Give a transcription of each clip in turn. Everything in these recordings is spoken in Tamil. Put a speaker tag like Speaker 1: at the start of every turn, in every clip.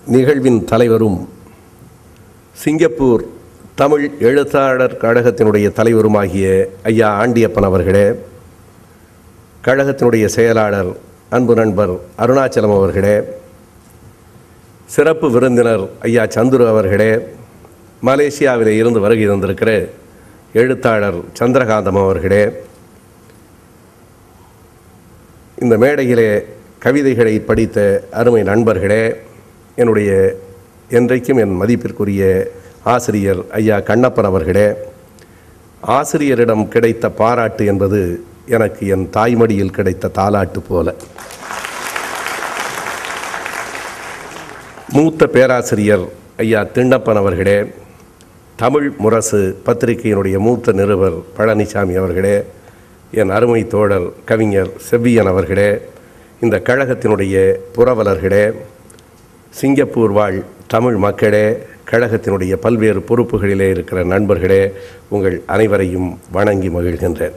Speaker 1: நிகழ்வின் தலைவரும் சிங்கப்பூர் தமிழ் எழுத்தாளர் கழகத்தினுடைய தலைவருமாகிய ஐயா ஆண்டியப்பன் அவர்களே கழகத்தினுடைய செயலாளர் அன்பு நண்பர் அருணாச்சலம் அவர்களே சிறப்பு விருந்தினர் ஐயா சந்துரு அவர்களே மலேசியாவிலே இருந்து வருகை தந்திருக்கிற எழுத்தாளர் சந்திரகாந்தம் அவர்களே இந்த மேடையிலே கவிதைகளை படித்த அருமை நண்பர்களே என்னுடைய என்றைக்கும் என் மதிப்பிற்குரிய ஆசிரியர் ஐயா கண்ணப்பன் அவர்களே ஆசிரியரிடம் கிடைத்த பாராட்டு என்பது எனக்கு என் தாய்மடியில் கிடைத்த தாலாட்டு போல மூத்த பேராசிரியர் ஐயா திண்ணப்பன் அவர்களே தமிழ் முரசு பத்திரிகையினுடைய மூத்த நிருபர் பழனிசாமி அவர்களே என் அருமை தோழர் கவிஞர் செவ்வியன் அவர்களே இந்த கழகத்தினுடைய புரவலர்களே சிங்கப்பூர் வாழ் தமிழ் மக்களே கழகத்தினுடைய பல்வேறு பொறுப்புகளிலே இருக்கிற நண்பர்களே உங்கள் அனைவரையும் வணங்கி மகிழ்கின்றேன்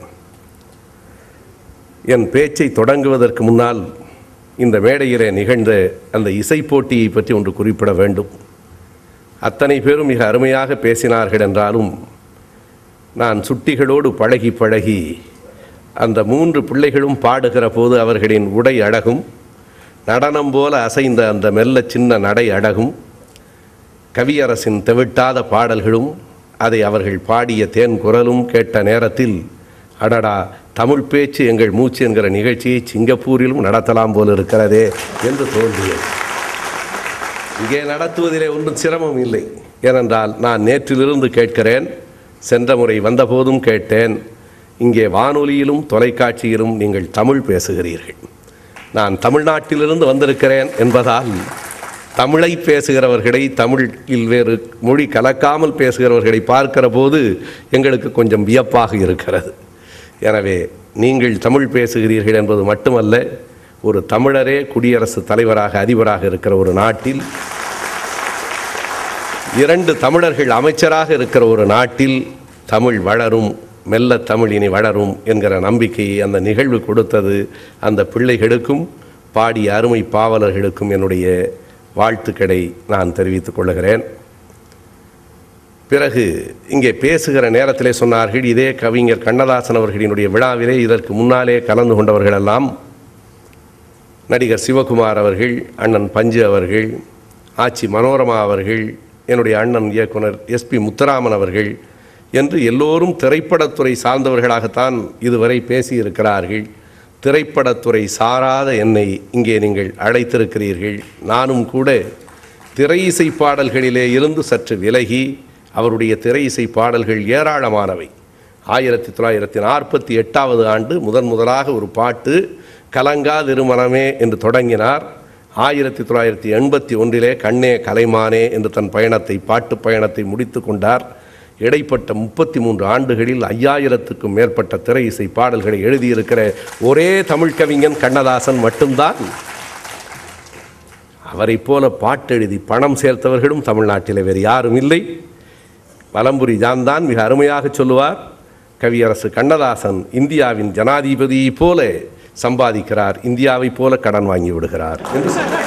Speaker 1: என் பேச்சை தொடங்குவதற்கு முன்னால் இந்த மேடையிலே நிகழ்ந்த அந்த இசை போட்டியை பற்றி ஒன்று குறிப்பிட வேண்டும் அத்தனை பேரும் மிக அருமையாக பேசினார்கள் என்றாலும் நான் சுட்டிகளோடு பழகி பழகி அந்த மூன்று பிள்ளைகளும் பாடுகிற போது அவர்களின் உடை அழகும் நடனம் போல அசைந்த அந்த மெல்ல சின்ன நடை அழகும் கவியரசின் தெவிட்டாத பாடல்களும் அதை அவர்கள் பாடிய தேன் குரலும் கேட்ட நேரத்தில் அடடா தமிழ் பேச்சு எங்கள் மூச்சு என்கிற நிகழ்ச்சியை சிங்கப்பூரிலும் நடத்தலாம் போல இருக்கிறதே என்று தோன்றியது இங்கே நடத்துவதிலே ஒன்றும் சிரமம் இல்லை ஏனென்றால் நான் நேற்றிலிருந்து கேட்கிறேன் சென்ற முறை வந்தபோதும் கேட்டேன் இங்கே வானொலியிலும் தொலைக்காட்சியிலும் நீங்கள் தமிழ் பேசுகிறீர்கள் நான் தமிழ்நாட்டிலிருந்து வந்திருக்கிறேன் என்பதால் தமிழை பேசுகிறவர்களை தமிழில் வேறு மொழி கலக்காமல் பேசுகிறவர்களை பார்க்கிற போது எங்களுக்கு கொஞ்சம் வியப்பாக இருக்கிறது எனவே நீங்கள் தமிழ் பேசுகிறீர்கள் என்பது மட்டுமல்ல ஒரு தமிழரே குடியரசுத் தலைவராக அதிபராக இருக்கிற ஒரு நாட்டில் இரண்டு தமிழர்கள் அமைச்சராக இருக்கிற ஒரு நாட்டில் தமிழ் வளரும் மெல்ல தமிழ் இனி வளரும் என்கிற நம்பிக்கையை அந்த நிகழ்வு கொடுத்தது அந்த பிள்ளைகளுக்கும் பாடிய அருமை பாவலர்களுக்கும் என்னுடைய வாழ்த்துக்களை நான் தெரிவித்துக் கொள்கிறேன் பிறகு இங்கே பேசுகிற நேரத்திலே சொன்னார்கள் இதே கவிஞர் கண்ணதாசன் அவர்களினுடைய விழாவிலே இதற்கு முன்னாலே கலந்து கொண்டவர்களெல்லாம் நடிகர் சிவகுமார் அவர்கள் அண்ணன் பஞ்சு அவர்கள் ஆச்சி மனோரமா அவர்கள் என்னுடைய அண்ணன் இயக்குனர் எஸ்பி முத்துராமன் அவர்கள் என்று எல்லோரும் திரைப்படத்துறை சார்ந்தவர்களாகத்தான் இதுவரை பேசியிருக்கிறார்கள் திரைப்படத்துறை சாராத என்னை இங்கே நீங்கள் அழைத்திருக்கிறீர்கள் நானும் கூட திரை இசை பாடல்களிலே இருந்து சற்று விலகி அவருடைய திரை இசை பாடல்கள் ஏராளமானவை ஆயிரத்தி தொள்ளாயிரத்தி நாற்பத்தி எட்டாவது ஆண்டு முதன் முதலாக ஒரு பாட்டு கலங்கா திருமணமே என்று தொடங்கினார் ஆயிரத்தி தொள்ளாயிரத்தி எண்பத்தி ஒன்றிலே கண்ணே கலைமானே என்று தன் பயணத்தை பாட்டு பயணத்தை முடித்து கொண்டார் இடைப்பட்ட முப்பத்தி மூன்று ஆண்டுகளில் ஐயாயிரத்துக்கும் மேற்பட்ட திரை இசை பாடல்களை எழுதியிருக்கிற ஒரே தமிழ் கவிஞன் கண்ணதாசன் மட்டும்தான் அவரைப் போல பாட்டு எழுதி பணம் சேர்த்தவர்களும் தமிழ்நாட்டில் வேறு யாரும் இல்லை வலம்புரி ஜான் தான் மிக அருமையாக சொல்லுவார் கவியரசு கண்ணதாசன் இந்தியாவின் ஜனாதிபதியைப் போல சம்பாதிக்கிறார் இந்தியாவைப் போல கடன் வாங்கி விடுகிறார் என்று சொன்னார்.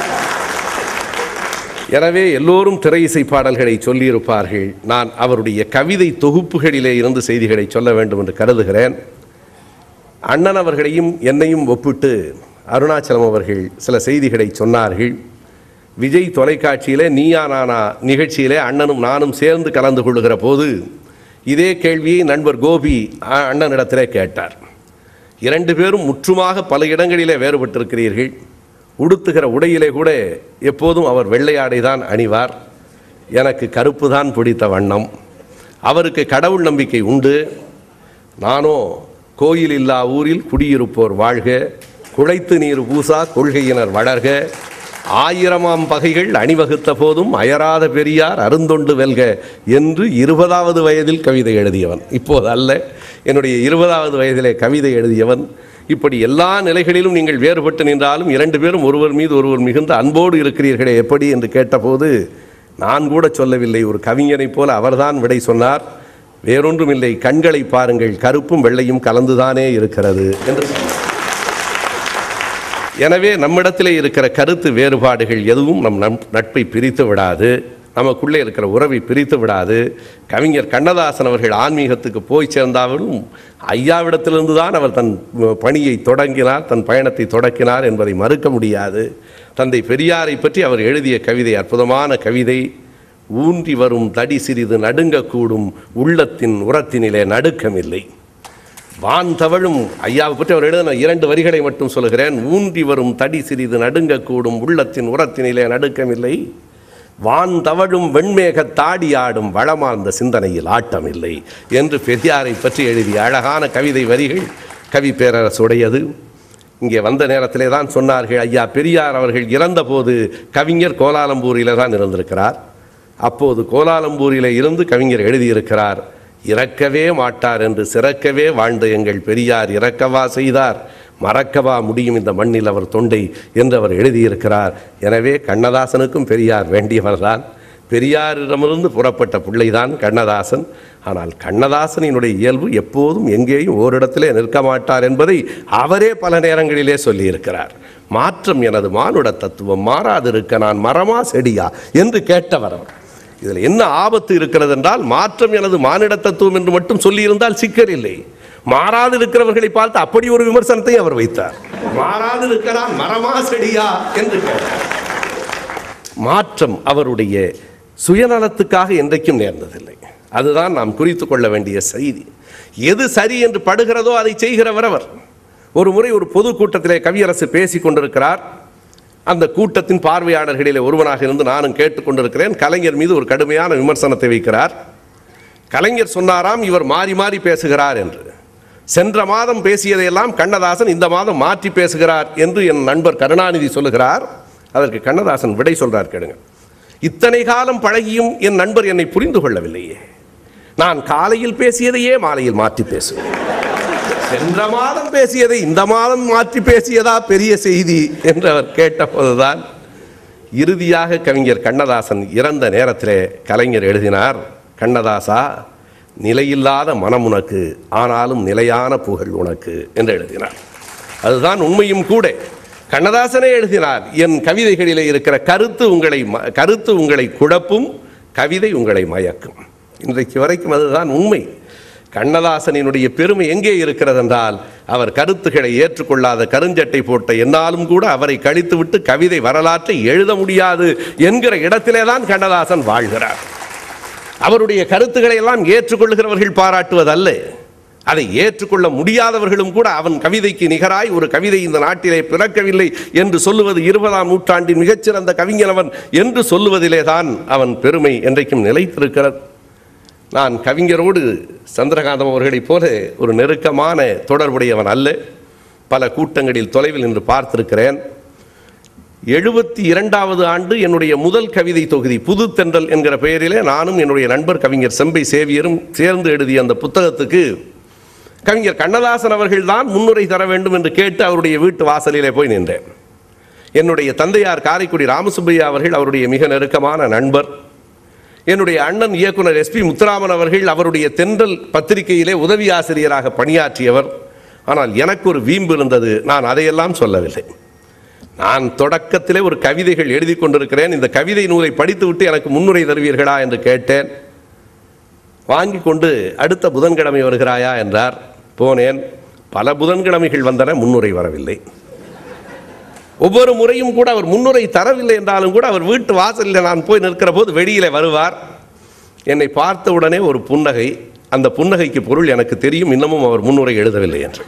Speaker 1: எனவே எல்லோரும் திரை இசை பாடல்களை சொல்லியிருப்பார்கள் நான் அவருடைய கவிதை தொகுப்புகளிலே இருந்து செய்திகளை சொல்ல வேண்டும் என்று கருதுகிறேன் அண்ணன் அவர்களையும் என்னையும் ஒப்பிட்டு அருணாச்சலம் அவர்கள் சில செய்திகளை சொன்னார்கள் விஜய் தொலைக்காட்சியிலே நீயா நானா நிகழ்ச்சியிலே அண்ணனும் நானும் சேர்ந்து கலந்து கொள்ளுகிற போது இதே கேள்வியை நண்பர் கோபி அ- அண்ணனிடத்திலே கேட்டார் இரண்டு பேரும் முற்றுமாக பல இடங்களிலே வேறுபட்டிருக்கிறீர்கள் உடுத்துகிற உடையிலே கூட எப்போதும் அவர் வெள்ளையாடை தான் அணிவார் எனக்கு கருப்பு தான் பிடித்த வண்ணம் அவருக்கு கடவுள் நம்பிக்கை உண்டு நானோ கோயில் இல்லா ஊரில் குடியிருப்போர் வாழ்க குழைத்து நீர் பூசா கொள்கையினர் வளர்க ஆயிரமாம் பகைகள் அணிவகுத்த போதும் அயராத பெரியார் அருந்தொண்டு வெல்க என்று இருபதாவது வயதில் கவிதை எழுதியவன் இப்போது அல்ல என்னுடைய இருபதாவது வயதிலே கவிதை எழுதியவன் இப்படி எல்லா நிலைகளிலும் நீங்கள் வேறுபட்டு நின்றாலும் இரண்டு பேரும் ஒருவர் மீது ஒருவர் மிகுந்த அன்போடு இருக்கிறீர்களே எப்படி என்று கேட்டபோது நான் கூட சொல்லவில்லை ஒரு கவிஞனைப் போல அவர்தான் விடை சொன்னார் வேறொன்றுமில்லை கண்களை பாருங்கள் கருப்பும் வெள்ளையும் கலந்துதானே இருக்கிறது என்று சொன்னார். எனவே நம்மிடத்திலே இருக்கிற கருத்து வேறுபாடுகள் எதுவும் நம் நம் நட்பை பிரித்து விடாது நமக்குள்ளே இருக்கிற உறவை பிரித்து விடாது கவிஞர் கண்ணதாசன் அவர்கள் ஆன்மீகத்துக்கு போய் சேர்ந்தாலும் ஐயாவிடத்திலிருந்து தான் அவர் தன் பணியை தொடங்கினார் தன் பயணத்தை தொடக்கினார் என்பதை மறுக்க முடியாது தந்தை பெரியாரை பற்றி அவர் எழுதிய கவிதை அற்புதமான கவிதை ஊன்றி வரும் தடி சிறிது நடுங்கக்கூடும் உள்ளத்தின் உரத்தினிலே நடுக்கமில்லை வான் தவழும் ஐயாவை பற்றி அவர் எழுதின இரண்டு வரிகளை மட்டும் சொல்கிறேன் ஊன்றி வரும் தடி சிறிது நடுங்கக்கூடும் உள்ளத்தின் உரத்தினிலே நடுக்கமில்லை வான் தவழும் வெண்மேக தாடியாடும் வளமார்ந்த சிந்தனையில் ஆட்டமில்லை என்று பெரியாரை பற்றி எழுதிய அழகான கவிதை வரிகள் கவி பேரரசுடையது இங்கே வந்த நேரத்திலே தான் சொன்னார்கள் ஐயா பெரியார் அவர்கள் இறந்தபோது கவிஞர் கோலாலம்பூரிலே தான் இருந்திருக்கிறார் அப்போது கோலாலம்பூரிலே இருந்து கவிஞர் எழுதியிருக்கிறார் இறக்கவே மாட்டார் என்று சிறக்கவே வாழ்ந்த எங்கள் பெரியார் இறக்கவா செய்தார் மறக்கவா முடியும் இந்த மண்ணில் அவர் தொண்டை என்று அவர் எழுதியிருக்கிறார் எனவே கண்ணதாசனுக்கும் பெரியார் வேண்டியவர்தான் பெரியாரிடமிருந்து புறப்பட்ட பிள்ளைதான் கண்ணதாசன் ஆனால் கண்ணதாசனினுடைய இயல்பு எப்போதும் எங்கேயும் ஓரிடத்திலே நிற்க மாட்டார் என்பதை அவரே பல நேரங்களிலே சொல்லியிருக்கிறார் மாற்றம் எனது மானுட தத்துவம் மாறாதிருக்க நான் மரமா செடியா என்று கேட்டவர் அவர் இதில் என்ன ஆபத்து இருக்கிறது என்றால் மாற்றம் எனது மானிட தத்துவம் என்று மட்டும் சொல்லியிருந்தால் சிக்கல் இல்லை மாறாது இருக்கிறவர்களை பார்த்து அப்படி ஒரு விமர்சனத்தை அவர் வைத்தார் மாறாது இருக்கிறான் மரமா செடியா என்று கேட்டார் மாற்றம் அவருடைய சுயநலத்துக்காக என்றைக்கும் நேர்ந்ததில்லை அதுதான் நாம் குறித்து கொள்ள வேண்டிய செய்தி எது சரி என்று படுகிறதோ அதை செய்கிறவர் அவர் ஒரு முறை ஒரு பொதுக்கூட்டத்திலே கவியரசு பேசிக் கொண்டிருக்கிறார் அந்த கூட்டத்தின் பார்வையாளர்களிலே ஒருவனாக இருந்து நானும் கேட்டுக்கொண்டிருக்கிறேன் கலைஞர் மீது ஒரு கடுமையான விமர்சனத்தை வைக்கிறார் கலைஞர் சொன்னாராம் இவர் மாறி மாறி பேசுகிறார் என்று சென்ற மாதம் பேசியதையெல்லாம் கண்ணதாசன் இந்த மாதம் மாற்றி பேசுகிறார் என்று என் நண்பர் கருணாநிதி சொல்லுகிறார் அதற்கு கண்ணதாசன் விடை சொல்றார் கேளுங்க இத்தனை காலம் பழகியும் என் நண்பர் என்னை புரிந்து கொள்ளவில்லையே நான் காலையில் பேசியதையே மாலையில் மாற்றி பேசுவேன் சென்ற மாதம் பேசியதை இந்த மாதம் மாற்றி பேசியதா பெரிய செய்தி என்று அவர் கேட்டபோதுதான் இறுதியாக கவிஞர் கண்ணதாசன் இறந்த நேரத்திலே கலைஞர் எழுதினார் கண்ணதாசா நிலையில்லாத மனம் உனக்கு ஆனாலும் நிலையான புகழ் உனக்கு என்று எழுதினார் அதுதான் உண்மையும் கூட கண்ணதாசனே எழுதினார் என் கவிதைகளிலே இருக்கிற கருத்து உங்களை ம- கருத்து உங்களை குழப்பும் கவிதை உங்களை மயக்கும் இன்றைக்கு வரைக்கும் அதுதான் உண்மை கண்ணதாசனினுடைய பெருமை எங்கே இருக்கிறது என்றால் அவர் கருத்துக்களை ஏற்றுக்கொள்ளாத கருஞ்சட்டை போட்ட என்னாலும் கூட அவரை கழித்துவிட்டு கவிதை வரலாற்றை எழுத முடியாது என்கிற இடத்திலே தான் கண்ணதாசன் வாழ்கிறார் அவருடைய கருத்துக்களை எல்லாம் ஏற்றுக்கொள்கிறவர்கள் பாராட்டுவதல்ல அதை ஏற்றுக்கொள்ள முடியாதவர்களும் கூட அவன் கவிதைக்கு நிகராய் ஒரு கவிதை இந்த நாட்டிலே பிறக்கவில்லை என்று சொல்லுவது இருபதாம் நூற்றாண்டின் மிகச்சிறந்த கவிஞனவன் என்று சொல்லுவதிலே தான் அவன் பெருமை என்றைக்கும் நிலைத்திருக்கிறது நான் கவிஞரோடு சந்திரகாந்தம் அவர்களைப் போல ஒரு நெருக்கமான தொடர்புடையவன் அல்ல பல கூட்டங்களில் தொலைவில் நின்று பார்த்திருக்கிறேன் எழுபத்தி இரண்டாவது ஆண்டு என்னுடைய முதல் கவிதை தொகுதி புது தென்றல் என்கிற பெயரிலே நானும் என்னுடைய நண்பர் கவிஞர் செம்பை சேவியரும் சேர்ந்து எழுதிய அந்த புத்தகத்துக்கு கவிஞர் கண்ணதாசன் அவர்கள் தான் முன்னுரை தர வேண்டும் என்று கேட்டு அவருடைய வீட்டு வாசலிலே போய் நின்றேன் என்னுடைய தந்தையார் காரைக்குடி ராமசுப்பையா அவர்கள் அவருடைய மிக நெருக்கமான நண்பர் என்னுடைய அண்ணன் இயக்குனர் எஸ்பி முத்துராமன் அவர்கள் அவருடைய தென்றல் பத்திரிகையிலே உதவி ஆசிரியராக பணியாற்றியவர் ஆனால் எனக்கு ஒரு வீம்பு இருந்தது நான் அதையெல்லாம் சொல்லவில்லை நான் தொடக்கத்திலே ஒரு கவிதைகள் எழுதி கொண்டிருக்கிறேன் இந்த கவிதை நூலை படித்துவிட்டு எனக்கு முன்னுரை தருவீர்களா என்று கேட்டேன் வாங்கி கொண்டு அடுத்த புதன்கிழமை வருகிறாயா என்றார் போனேன் பல புதன்கிழமைகள் வந்தன முன்னுரை வரவில்லை ஒவ்வொரு முறையும் கூட அவர் முன்னுரை தரவில்லை என்றாலும் கூட அவர் வீட்டு வாசலில் நான் போய் நிற்கிற போது வெளியிலே வருவார் என்னை பார்த்த உடனே ஒரு புன்னகை அந்த புன்னகைக்கு பொருள் எனக்கு தெரியும் இன்னமும் அவர் முன்னுரை எழுதவில்லை என்று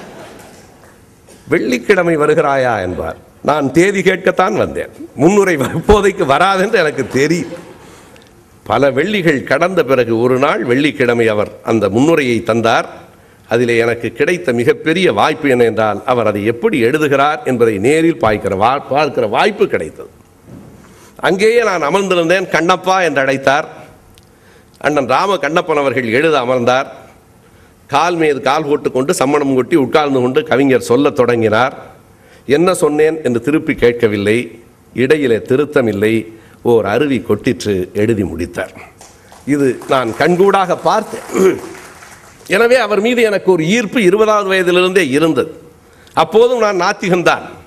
Speaker 1: வெள்ளிக்கிழமை வருகிறாயா என்பார் நான் தேதி கேட்கத்தான் வந்தேன் முன்னுரை இப்போதைக்கு வராதென்று எனக்கு தெரியும் பல வெள்ளிகள் கடந்த பிறகு ஒரு நாள் வெள்ளிக்கிழமை அவர் அந்த முன்னுரையை தந்தார் அதிலே எனக்கு கிடைத்த மிகப்பெரிய வாய்ப்பு என்ன என்றால் அவர் அதை எப்படி எழுதுகிறார் என்பதை நேரில் பார்க்கிற வா பார்க்கிற வாய்ப்பு கிடைத்தது அங்கேயே நான் அமர்ந்திருந்தேன் கண்ணப்பா என்று அழைத்தார் அண்ணன் ராம கண்ணப்பன் அவர்கள் எழுத அமர்ந்தார் கால் மீது கால் போட்டுக்கொண்டு சம்மணம் கொட்டி உட்கார்ந்து கொண்டு கவிஞர் சொல்லத் தொடங்கினார் என்ன சொன்னேன் என்று திருப்பி கேட்கவில்லை இடையிலே திருத்தமில்லை ஓர் அருவி கொட்டிற்று எழுதி முடித்தார் இது நான் கண்கூடாக பார்த்தேன் எனவே அவர் மீது எனக்கு ஒரு ஈர்ப்பு இருபதாவது வயதிலிருந்தே இருந்தது அப்போதும் நான் நாத்திகன்தான்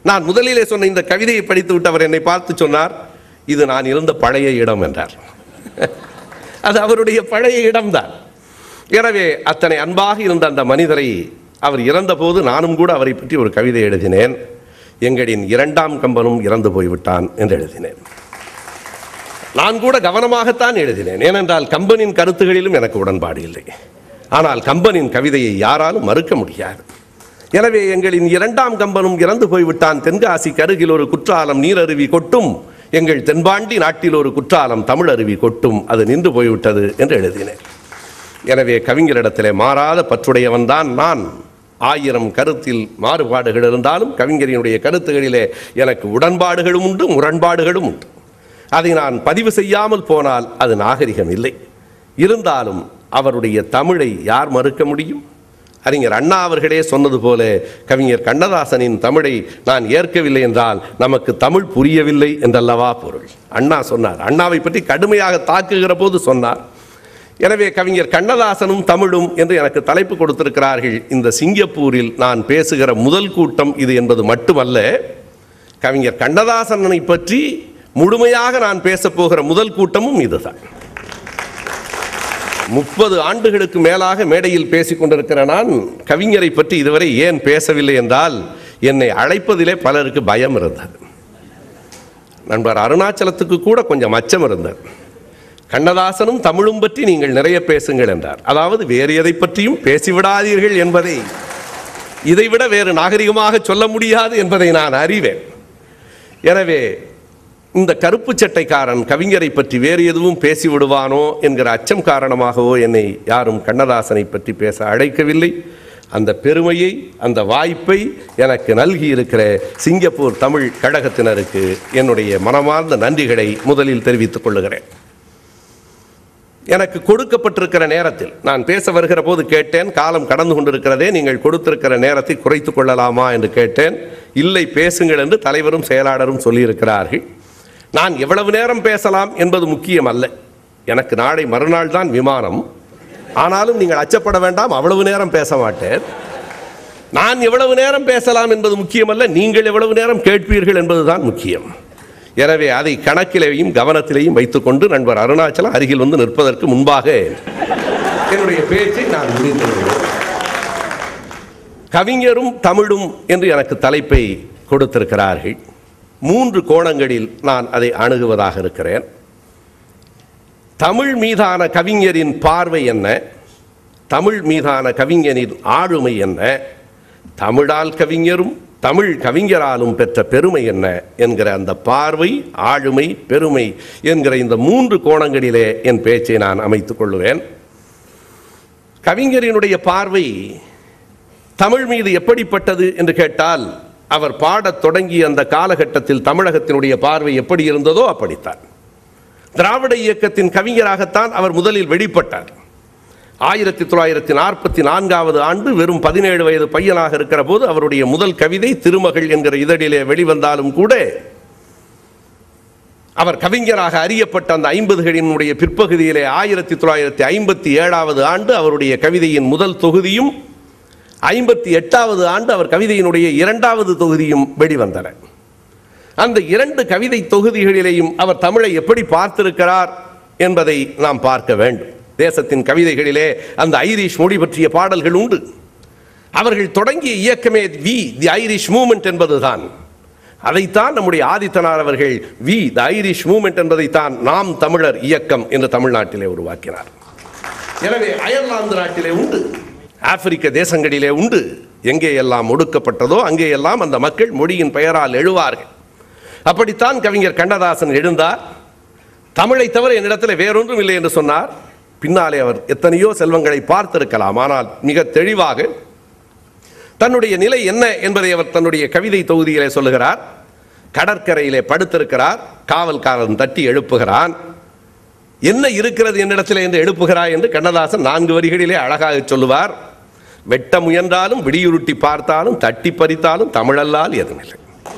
Speaker 1: நான் முதலிலே சொன்ன இந்த கவிதையை படித்து விட்டு அவர் என்னை பார்த்து சொன்னார் இது நான் இருந்த பழைய இடம் என்றார் அது அவருடைய பழைய இடம்தான் எனவே அத்தனை அன்பாக இருந்த அந்த மனிதரை அவர் இறந்தபோது நானும் கூட அவரை பற்றி ஒரு கவிதை எழுதினேன் எங்களின் இரண்டாம் கம்பனும் இறந்து போய்விட்டான் என்று எழுதினேன் நான் கூட கவனமாகத்தான் எழுதினேன் ஏனென்றால் கம்பனின் கருத்துகளிலும் எனக்கு உடன்பாடு இல்லை ஆனால் கம்பனின் கவிதையை யாராலும் மறுக்க முடியாது எனவே எங்களின் இரண்டாம் கம்பனும் இறந்து போய்விட்டான் தென்காசிக்கு அருகில் ஒரு குற்றாலம் நீரருவி கொட்டும் எங்கள் தென்பாண்டி நாட்டில் ஒரு குற்றாலம் தமிழ் அருவி கொட்டும் அது நின்று போய்விட்டது என்று எழுதினேன் எனவே கவிஞரிடத்திலே மாறாத பற்றுடையவன் தான் நான் ஆயிரம் கருத்தில் மாறுபாடுகள் இருந்தாலும் கவிஞரினுடைய கருத்துகளிலே எனக்கு உடன்பாடுகளும் உண்டு முரண்பாடுகளும் உண்டு அதை நான் பதிவு செய்யாமல் போனால் அது நாகரிகம் இல்லை இருந்தாலும் அவருடைய தமிழை யார் மறுக்க முடியும் அறிஞர் அண்ணா அவர்களே சொன்னது போல கவிஞர் கண்ணதாசனின் தமிழை நான் ஏற்கவில்லை என்றால் நமக்கு தமிழ் புரியவில்லை என்றல்லவா பொருள் அண்ணா சொன்னார் அண்ணாவை பற்றி கடுமையாக தாக்குகிற போது சொன்னார் எனவே கவிஞர் கண்ணதாசனும் தமிழும் என்று எனக்கு தலைப்பு கொடுத்திருக்கிறார்கள் இந்த சிங்கப்பூரில் நான் பேசுகிற முதல் கூட்டம் இது என்பது மட்டுமல்ல கவிஞர் கண்ணதாசனை பற்றி முழுமையாக நான் பேசப் போகிற முதல் கூட்டமும் இதுதான் முப்பது ஆண்டுகளுக்கு மேலாக மேடையில் பேசிக் கொண்டிருக்கிற நான் கவிஞரை பற்றி இதுவரை ஏன் பேசவில்லை என்றால் என்னை அழைப்பதிலே பலருக்கு பயம் இருந்தது நண்பர் அருணாச்சலத்துக்கு கூட கொஞ்சம் அச்சம் இருந்தது கண்ணதாசனும் தமிழும் பற்றி நீங்கள் நிறைய பேசுங்கள் என்றார் அதாவது வேறு எதை பற்றியும் பேசிவிடாதீர்கள் என்பதை இதைவிட வேறு நாகரிகமாக சொல்ல முடியாது என்பதை நான் அறிவேன் எனவே இந்த கருப்பு சட்டைக்காரன் கவிஞரை பற்றி வேறு எதுவும் பேசி விடுவானோ என்கிற அச்சம் காரணமாகவோ என்னை யாரும் கண்ணதாசனை பற்றி பேச அழைக்கவில்லை அந்த பெருமையை அந்த வாய்ப்பை எனக்கு நல்கி இருக்கிற சிங்கப்பூர் தமிழ் கழகத்தினருக்கு என்னுடைய மனமார்ந்த நன்றிகளை முதலில் தெரிவித்துக் கொள்ளுகிறேன் எனக்கு கொடுக்கப்பட்டிருக்கிற நேரத்தில் நான் பேச வருகிற போது கேட்டேன் காலம் கடந்து கொண்டிருக்கிறதே நீங்கள் கொடுத்திருக்கிற நேரத்தை குறைத்துக் கொள்ளலாமா என்று கேட்டேன் இல்லை பேசுங்கள் என்று தலைவரும் செயலாளரும் சொல்லியிருக்கிறார்கள் நான் எவ்வளவு நேரம் பேசலாம் என்பது முக்கியம் அல்ல எனக்கு நாளை மறுநாள் தான் விமானம் ஆனாலும் நீங்கள் அச்சப்பட வேண்டாம் அவ்வளவு நேரம் பேச மாட்டேன் நான் எவ்வளவு நேரம் பேசலாம் என்பது முக்கியமல்ல நீங்கள் எவ்வளவு நேரம் கேட்பீர்கள் என்பதுதான் முக்கியம் எனவே அதை கணக்கிலேயும் கவனத்திலேயும் வைத்துக்கொண்டு நண்பர் அருணாச்சலம் அருகில் வந்து நிற்பதற்கு முன்பாக என்னுடைய பேச்சை நான் முடித்து கொள்கிறேன். கவிஞரும் தமிழும் என்று எனக்கு தலைப்பை கொடுத்திருக்கிறார்கள் மூன்று கோணங்களில் நான் அதை அணுகுவதாக இருக்கிறேன் தமிழ் மீதான கவிஞரின் பார்வை என்ன தமிழ் மீதான கவிஞனின் ஆளுமை என்ன தமிழால் கவிஞரும் தமிழ் கவிஞராலும் பெற்ற பெருமை என்ன என்கிற அந்த பார்வை ஆளுமை பெருமை என்கிற இந்த மூன்று கோணங்களிலே என் பேச்சை நான் அமைத்துக் கொள்ளுவேன் கவிஞரினுடைய பார்வை தமிழ் மீது எப்படிப்பட்டது என்று கேட்டால் அவர் பாடத் தொடங்கிய அந்த காலகட்டத்தில் தமிழகத்தினுடைய பார்வை எப்படி இருந்ததோ அப்படித்தான் திராவிட இயக்கத்தின் கவிஞராகத்தான் அவர் முதலில் வெளிப்பட்டார் ஆயிரத்தி தொள்ளாயிரத்தி நாற்பத்தி நான்காவது ஆண்டு வெறும் பதினேழு வயது பையனாக இருக்கிற போது அவருடைய முதல் கவிதை திருமகள் என்கிற இதழிலே வெளிவந்தாலும் கூட அவர் கவிஞராக அறியப்பட்ட அந்த ஐம்பதுகளினுடைய பிற்பகுதியிலே ஆயிரத்தி தொள்ளாயிரத்தி ஐம்பத்தி ஏழாவது ஆண்டு அவருடைய கவிதையின் முதல் தொகுதியும் ஐம்பத்தி எட்டாவது ஆண்டு அவர் கவிதையினுடைய இரண்டாவது தொகுதியும் வெளிவந்தன அந்த இரண்டு கவிதை தொகுதிகளிலேயும் அவர் தமிழை எப்படி பார்த்திருக்கிறார் என்பதை நாம் பார்க்க வேண்டும் தேசத்தின் கவிதைகளிலே அந்த ஐரிஷ் மொழி பற்றிய பாடல்கள் உண்டு அவர்கள் தொடங்கிய இயக்கமே வி தி ஐரிஷ் மூமெண்ட் என்பதுதான் அதைத்தான் நம்முடைய ஆதித்தனார் அவர்கள் வி த ஐரிஷ் மூமெண்ட் என்பதைத்தான் நாம் தமிழர் இயக்கம் என்று தமிழ்நாட்டிலே உருவாக்கினார் எனவே அயர்லாந்து நாட்டிலே உண்டு ஆப்பிரிக்க தேசங்களிலே உண்டு எங்கே எல்லாம் ஒடுக்கப்பட்டதோ அங்கே எல்லாம் அந்த மக்கள் மொழியின் பெயரால் எழுவார்கள் அப்படித்தான் கவிஞர் கண்ணதாசன் எழுந்தார் தமிழை தவிர என்னிடத்தில் வேறொன்றும் இல்லை என்று சொன்னார் பின்னாலே அவர் எத்தனையோ செல்வங்களை பார்த்திருக்கலாம் ஆனால் மிக தெளிவாக தன்னுடைய நிலை என்ன என்பதை அவர் தன்னுடைய கவிதை தொகுதியிலே சொல்லுகிறார் கடற்கரையிலே படுத்திருக்கிறார் காவல்காரன் தட்டி எழுப்புகிறான் என்ன இருக்கிறது என்னிடத்தில் என்று எழுப்புகிறாய் என்று கண்ணதாசன் நான்கு வரிகளிலே அழகாக சொல்லுவார் வெட்ட முயன்றாலும் விடியுருட்டி பார்த்தாலும் தட்டி பறித்தாலும் தமிழல்லால் எதுவுமில்லை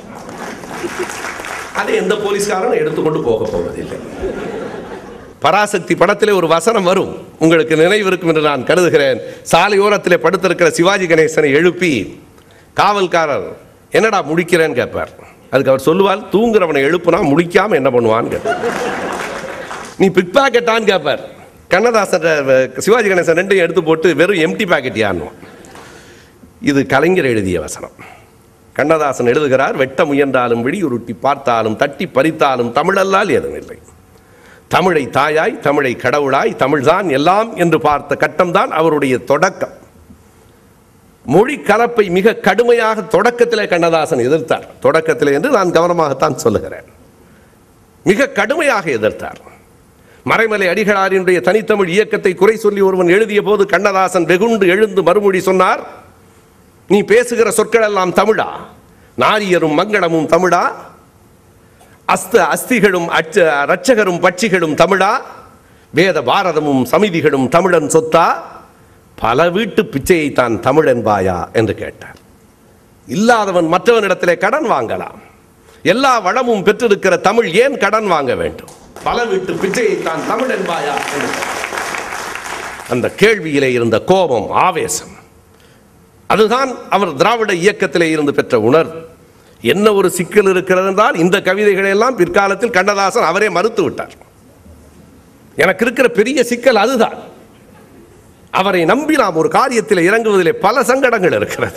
Speaker 1: அதை எந்த போலீஸ்காரனும் எடுத்துக்கொண்டு போக போவதில்லை பராசக்தி படத்திலே ஒரு வசனம் வரும் உங்களுக்கு நினைவிருக்கும் என்று நான் கருதுகிறேன் சாலையோரத்திலே படுத்திருக்கிற சிவாஜி கணேசனை எழுப்பி காவல்காரர் என்னடா முடிக்கிறேன்னு கேட்பார் அதுக்கு அவர் சொல்லுவார் தூங்குறவனை எழுப்புனா முடிக்காம என்ன பண்ணுவான்னு கேட்பார் நீ பிக் பாக்கெட்டான்னு கேட்பார் கண்ணதாசன் அஹ், சிவாஜி கணேசன் ரெண்டையும் எடுத்து போட்டு வெறும் எம்டி பாக்கெட்டியான்னுவான் இது கலைஞர் எழுதிய வசனம் கண்ணதாசன் எழுதுகிறார் வெட்ட முயன்றாலும் விழியுருட்டி பார்த்தாலும் தட்டி பறித்தாலும் தமிழல்லால் ஏதும் இல்லை தமிழை தாயாய் தமிழை கடவுளாய் தமிழ்தான் எல்லாம் என்று பார்த்த கட்டம்தான் அவருடைய தொடக்கம் மொழி கலப்பை மிக கடுமையாக தொடக்கத்திலே கண்ணதாசன் எதிர்த்தார் தொடக்கத்திலே என்று நான் கவனமாகத்தான் சொல்லுகிறேன் மிக கடுமையாக எதிர்த்தார் மறைமலை அடிகளாரினுடைய தனித்தமிழ் இயக்கத்தை குறை சொல்லி ஒருவன் எழுதிய போது கண்ணதாசன் வெகுண்டு எழுந்து மறுமொழி சொன்னார் நீ பேசுகிற சொற்கள் எல்லாம் தமிழா நாரியரும் மங்களமும் தமிழா அஸ்த அஸ்திகளும் அச்ச ரட்சகரும் பட்சிகளும் தமிழா வேத பாரதமும் சமிதிகளும் தமிழன் சொத்தா பல வீட்டு பிச்சையை தான் தமிழ் என்பாயா என்று கேட்டார் இல்லாதவன் மற்றவனிடத்திலே கடன் வாங்கலாம் எல்லா வளமும் பெற்றிருக்கிற தமிழ் ஏன் கடன் வாங்க வேண்டும் பல வீட்டு பிச்சையை தான் தமிழ் என்பாயா என்று கேட்டார். அந்த கேள்வியிலே இருந்த கோபம் ஆவேசம் அதுதான் அவர் திராவிட இயக்கத்திலே இருந்து பெற்ற உணர்வு என்ன ஒரு சிக்கல் இருக்கிறது என்றால் இந்த கவிதைகளை எல்லாம் பிற்காலத்தில் கண்ணதாசன் அவரே மறுத்து விட்டார் எனக்கு இருக்கிற பெரிய சிக்கல் அதுதான் அவரை நம்பி நாம் ஒரு காரியத்தில் இறங்குவதிலே பல சங்கடங்கள் இருக்கிறது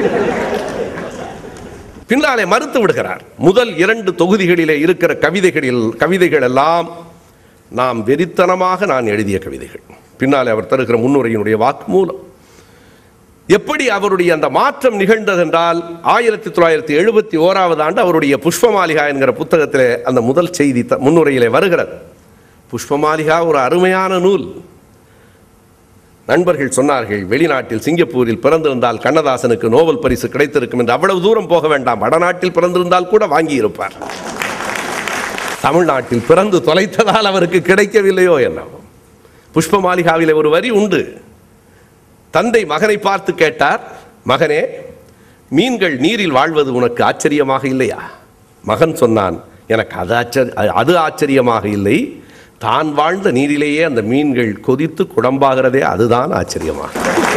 Speaker 1: பின்னாலே மறுத்து விடுகிறார் முதல் இரண்டு தொகுதிகளிலே இருக்கிற கவிதைகளில் கவிதைகள் எல்லாம் நாம் வெறித்தனமாக நான் எழுதிய கவிதைகள் பின்னாலே அவர் தருகிற முன்னுரையினுடைய வாக்குமூலம் எப்படி அவருடைய அந்த மாற்றம் நிகழ்ந்ததென்றால் ஆயிரத்தி தொள்ளாயிரத்தி எழுபத்தி ஓராவது ஆண்டு அவருடைய புஷ்பமாலிகா என்கிற புத்தகத்திலே அந்த முதல் செய்தி த- முன்னுரையிலே வருகிறது புஷ்பமாலிகா ஒரு அருமையான நூல் நண்பர்கள் சொன்னார்கள் வெளிநாட்டில் சிங்கப்பூரில் பிறந்திருந்தால் கண்ணதாசனுக்கு நோபல் பரிசு கிடைத்திருக்கும் என்று அவ்வளவு தூரம் போக வேண்டாம் வடநாட்டில் பிறந்திருந்தால் கூட வாங்கி இருப்பார் தமிழ்நாட்டில் பிறந்து தொலைத்ததால் அவருக்கு கிடைக்கவில்லையோ என்னவோ புஷ்பமாலிகாவிலே ஒரு வரி உண்டு தந்தை மகனை பார்த்து கேட்டார் மகனே மீன்கள் நீரில் வாழ்வது உனக்கு ஆச்சரியமாக இல்லையா மகன் சொன்னான் எனக்கு அது ஆச்சரிய அது ஆச்சரியமாக இல்லை தான் வாழ்ந்த நீரிலேயே அந்த மீன்கள் கொதித்து குடம்பாகிறதே அதுதான் ஆச்சரியமாக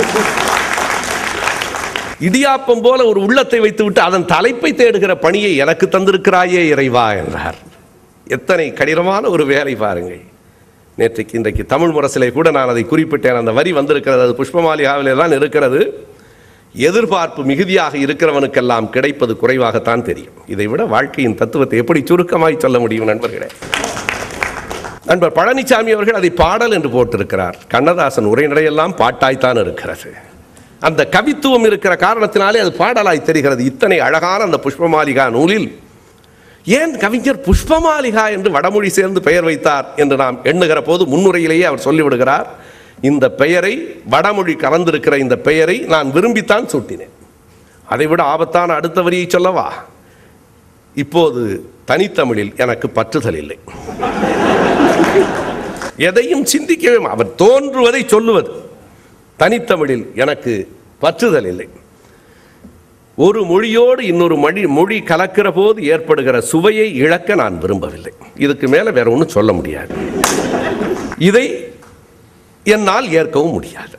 Speaker 1: இடியாப்பம் போல ஒரு உள்ளத்தை வைத்துவிட்டு அதன் தலைப்பை தேடுகிற பணியை எனக்கு தந்திருக்கிறாயே இறைவா என்றார் எத்தனை கடினமான ஒரு வேலை பாருங்கள் நேற்றைக்கு இன்றைக்கு தமிழ் முரசிலே கூட நான் அதை குறிப்பிட்டேன் அந்த வரி வந்திருக்கிறது அது புஷ்பமாலிகாவிலே தான் இருக்கிறது எதிர்பார்ப்பு மிகுதியாக இருக்கிறவனுக்கெல்லாம் கிடைப்பது குறைவாகத்தான் தெரியும் இதை விட வாழ்க்கையின் தத்துவத்தை எப்படி சுருக்கமாய் சொல்ல முடியும் நண்பர்களே நண்பர் பழனிசாமி அவர்கள் அதை பாடல் என்று போட்டிருக்கிறார் கண்ணதாசன் உரைநடையெல்லாம் பாட்டாய்த்தான் இருக்கிறது அந்த கவித்துவம் இருக்கிற காரணத்தினாலே அது பாடலாய் தெரிகிறது இத்தனை அழகான அந்த புஷ்பமாலிகா நூலில் ஏன் கவிஞர் புஷ்பமாலிகா என்று வடமொழி சேர்ந்து பெயர் வைத்தார் என்று நாம் எண்ணுகிற போது முன்னுரையிலேயே அவர் சொல்லிவிடுகிறார் இந்த பெயரை வடமொழி கலந்திருக்கிற இந்த பெயரை நான் விரும்பித்தான் சூட்டினேன் அதைவிட ஆபத்தான அடுத்த வரியை சொல்லவா இப்போது தனித்தமிழில் எனக்கு பற்றுதல் இல்லை எதையும் சிந்திக்கவே மா- அவர் தோன்றுவதை சொல்லுவது தனித்தமிழில் எனக்கு பற்றுதல் இல்லை ஒரு மொழியோடு இன்னொரு மொழி மொழி கலக்கிற போது ஏற்படுகிற சுவையை இழக்க நான் விரும்பவில்லை இதுக்கு மேல வேற ஒன்றும் சொல்ல முடியாது இதை என்னால் ஏற்கவும் முடியாது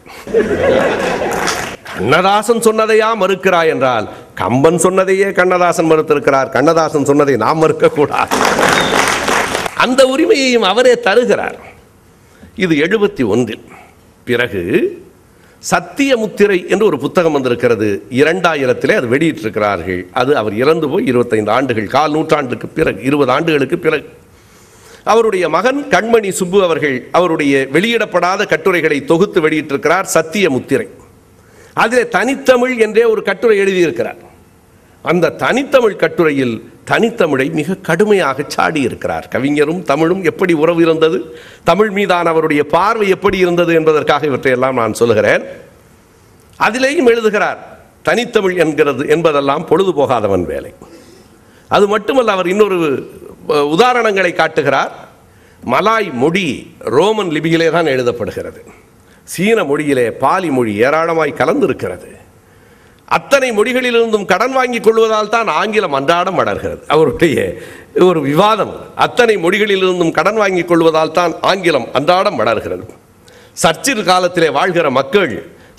Speaker 1: கண்ணதாசன் சொன்னதையா மறுக்கிறாய் என்றால் கம்பன் சொன்னதையே கண்ணதாசன் மறுத்திருக்கிறார் கண்ணதாசன் சொன்னதை நாம் மறுக்கக்கூடாது அந்த உரிமையையும் அவரே தருகிறார் இது எழுபத்தி ஒன்றில் பிறகு சத்தியமுத்திரை என்று ஒரு புத்தகம் வந்திருக்கிறது இரண்டாயிரத்திலே அது வெளியிட்டிருக்கிறார்கள் அது அவர் இறந்து போய் இருபத்தைந்து ஆண்டுகள் கால் நூற்றாண்டுக்கு பிறகு இருபது ஆண்டுகளுக்கு பிறகு அவருடைய மகன் கண்மணி சுப்பு அவர்கள் அவருடைய வெளியிடப்படாத கட்டுரைகளை தொகுத்து வெளியிட்டிருக்கிறார் சத்தியமுத்திரை அதிலே தனித்தமிழ் என்றே ஒரு கட்டுரை எழுதியிருக்கிறார் அந்த தனித்தமிழ் கட்டுரையில் தனித்தமிழை மிக கடுமையாக சாடி இருக்கிறார் கவிஞரும் தமிழும் எப்படி உறவு இருந்தது தமிழ் மீதான அவருடைய பார்வை எப்படி இருந்தது என்பதற்காக இவற்றையெல்லாம் நான் சொல்லுகிறேன் அதிலேயும் எழுதுகிறார் தனித்தமிழ் என்கிறது என்பதெல்லாம் பொழுது போகாதவன் வேலை அது மட்டுமல்ல அவர் இன்னொரு அஹ், உதாரணங்களை காட்டுகிறார் மலாய் மொழி ரோமன் லிபியிலே தான் எழுதப்படுகிறது சீன மொழியிலே பாலி மொழி ஏராளமாய் கலந்திருக்கிறது அத்தனை மொழிகளிலிருந்தும் கடன் வாங்கிக் கொள்வதால் தான் ஆங்கிலம் அன்றாடம் வளர்கிறது அவருடைய ஒரு விவாதம் அத்தனை மொழிகளிலிருந்தும் கடன் வாங்கிக் கொள்வதால் தான் ஆங்கிலம் அன்றாடம் வளர்கிறது சர்ச்சில் காலத்திலே வாழ்கிற மக்கள்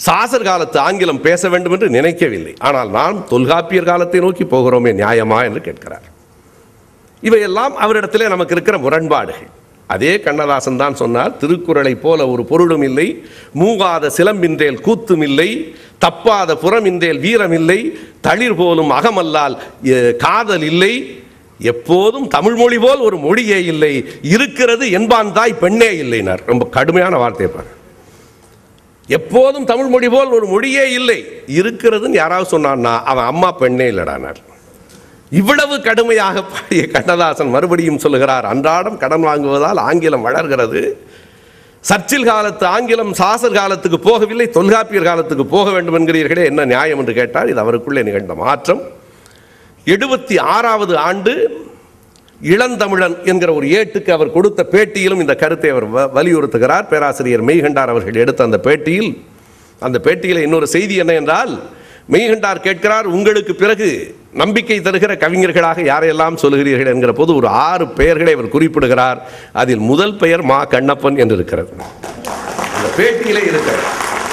Speaker 1: சாசர் காலத்து ஆங்கிலம் பேச வேண்டும் என்று நினைக்கவில்லை ஆனால் நாம் தொல்காப்பியர் காலத்தை நோக்கி போகிறோமே நியாயமா என்று கேட்கிறார் இவையெல்லாம் அவரிடத்திலே நமக்கு இருக்கிற முரண்பாடுகள் அதே கண்ணதாசன் தான் சொன்னார் திருக்குறளை போல ஒரு பொருளும் இல்லை மூவாத சிலம்பின்றேல் கூத்தும் இல்லை தப்பாத புறமின்றேல் வீரம் இல்லை தளிர் போலும் அகமல்லால் எ, காதல் இல்லை எப்போதும் தமிழ் மொழி போல் ஒரு மொழியே இல்லை இருக்கிறது என்பான் தாய் பெண்ணே இல்லைனார் ரொம்ப கடுமையான வார்த்தை பாரு எப்போதும் தமிழ் மொழி போல் ஒரு மொழியே இல்லை இருக்கிறதுன்னு யாராவது சொன்னான்னா அவன் அம்மா பெண்ணே இல்லடானார் இவ்வளவு கடுமையாக பாடிய கண்ணதாசன் மறுபடியும் சொல்லுகிறார் அன்றாடம் கடன் வாங்குவதால் ஆங்கிலம் வளர்கிறது சர்ச்சில் காலத்து ஆங்கிலம் சாசர் காலத்துக்கு போகவில்லை தொல்காப்பியர் காலத்துக்கு போக வேண்டும் என்கிறீர்களே என்ன நியாயம் என்று கேட்டால் இது அவருக்குள்ளே நிகழ்ந்த மாற்றம் எழுபத்தி ஆறாவது ஆண்டு இளந்தமிழன் என்கிற ஒரு ஏட்டுக்கு அவர் கொடுத்த பேட்டியிலும் இந்த கருத்தை அவர் வ- வலியுறுத்துகிறார் பேராசிரியர் மெய்கண்டார் அவர்கள் எடுத்த அந்த பேட்டியில் அந்த பேட்டியில் இன்னொரு செய்தி என்ன என்றால் மெய்கண்டார் கேட்கிறார் உங்களுக்கு பிறகு நம்பிக்கை தருகிற கவிஞர்களாக யாரையெல்லாம் சொல்கிறீர்கள் என்கிற போது ஒரு ஆறு பெயர்களை அவர் குறிப்பிடுகிறார் அதில் முதல் பெயர் மா கண்ணப்பன் என்று இருக்கிறது அந்த பேட்டியிலே இருக்கிறது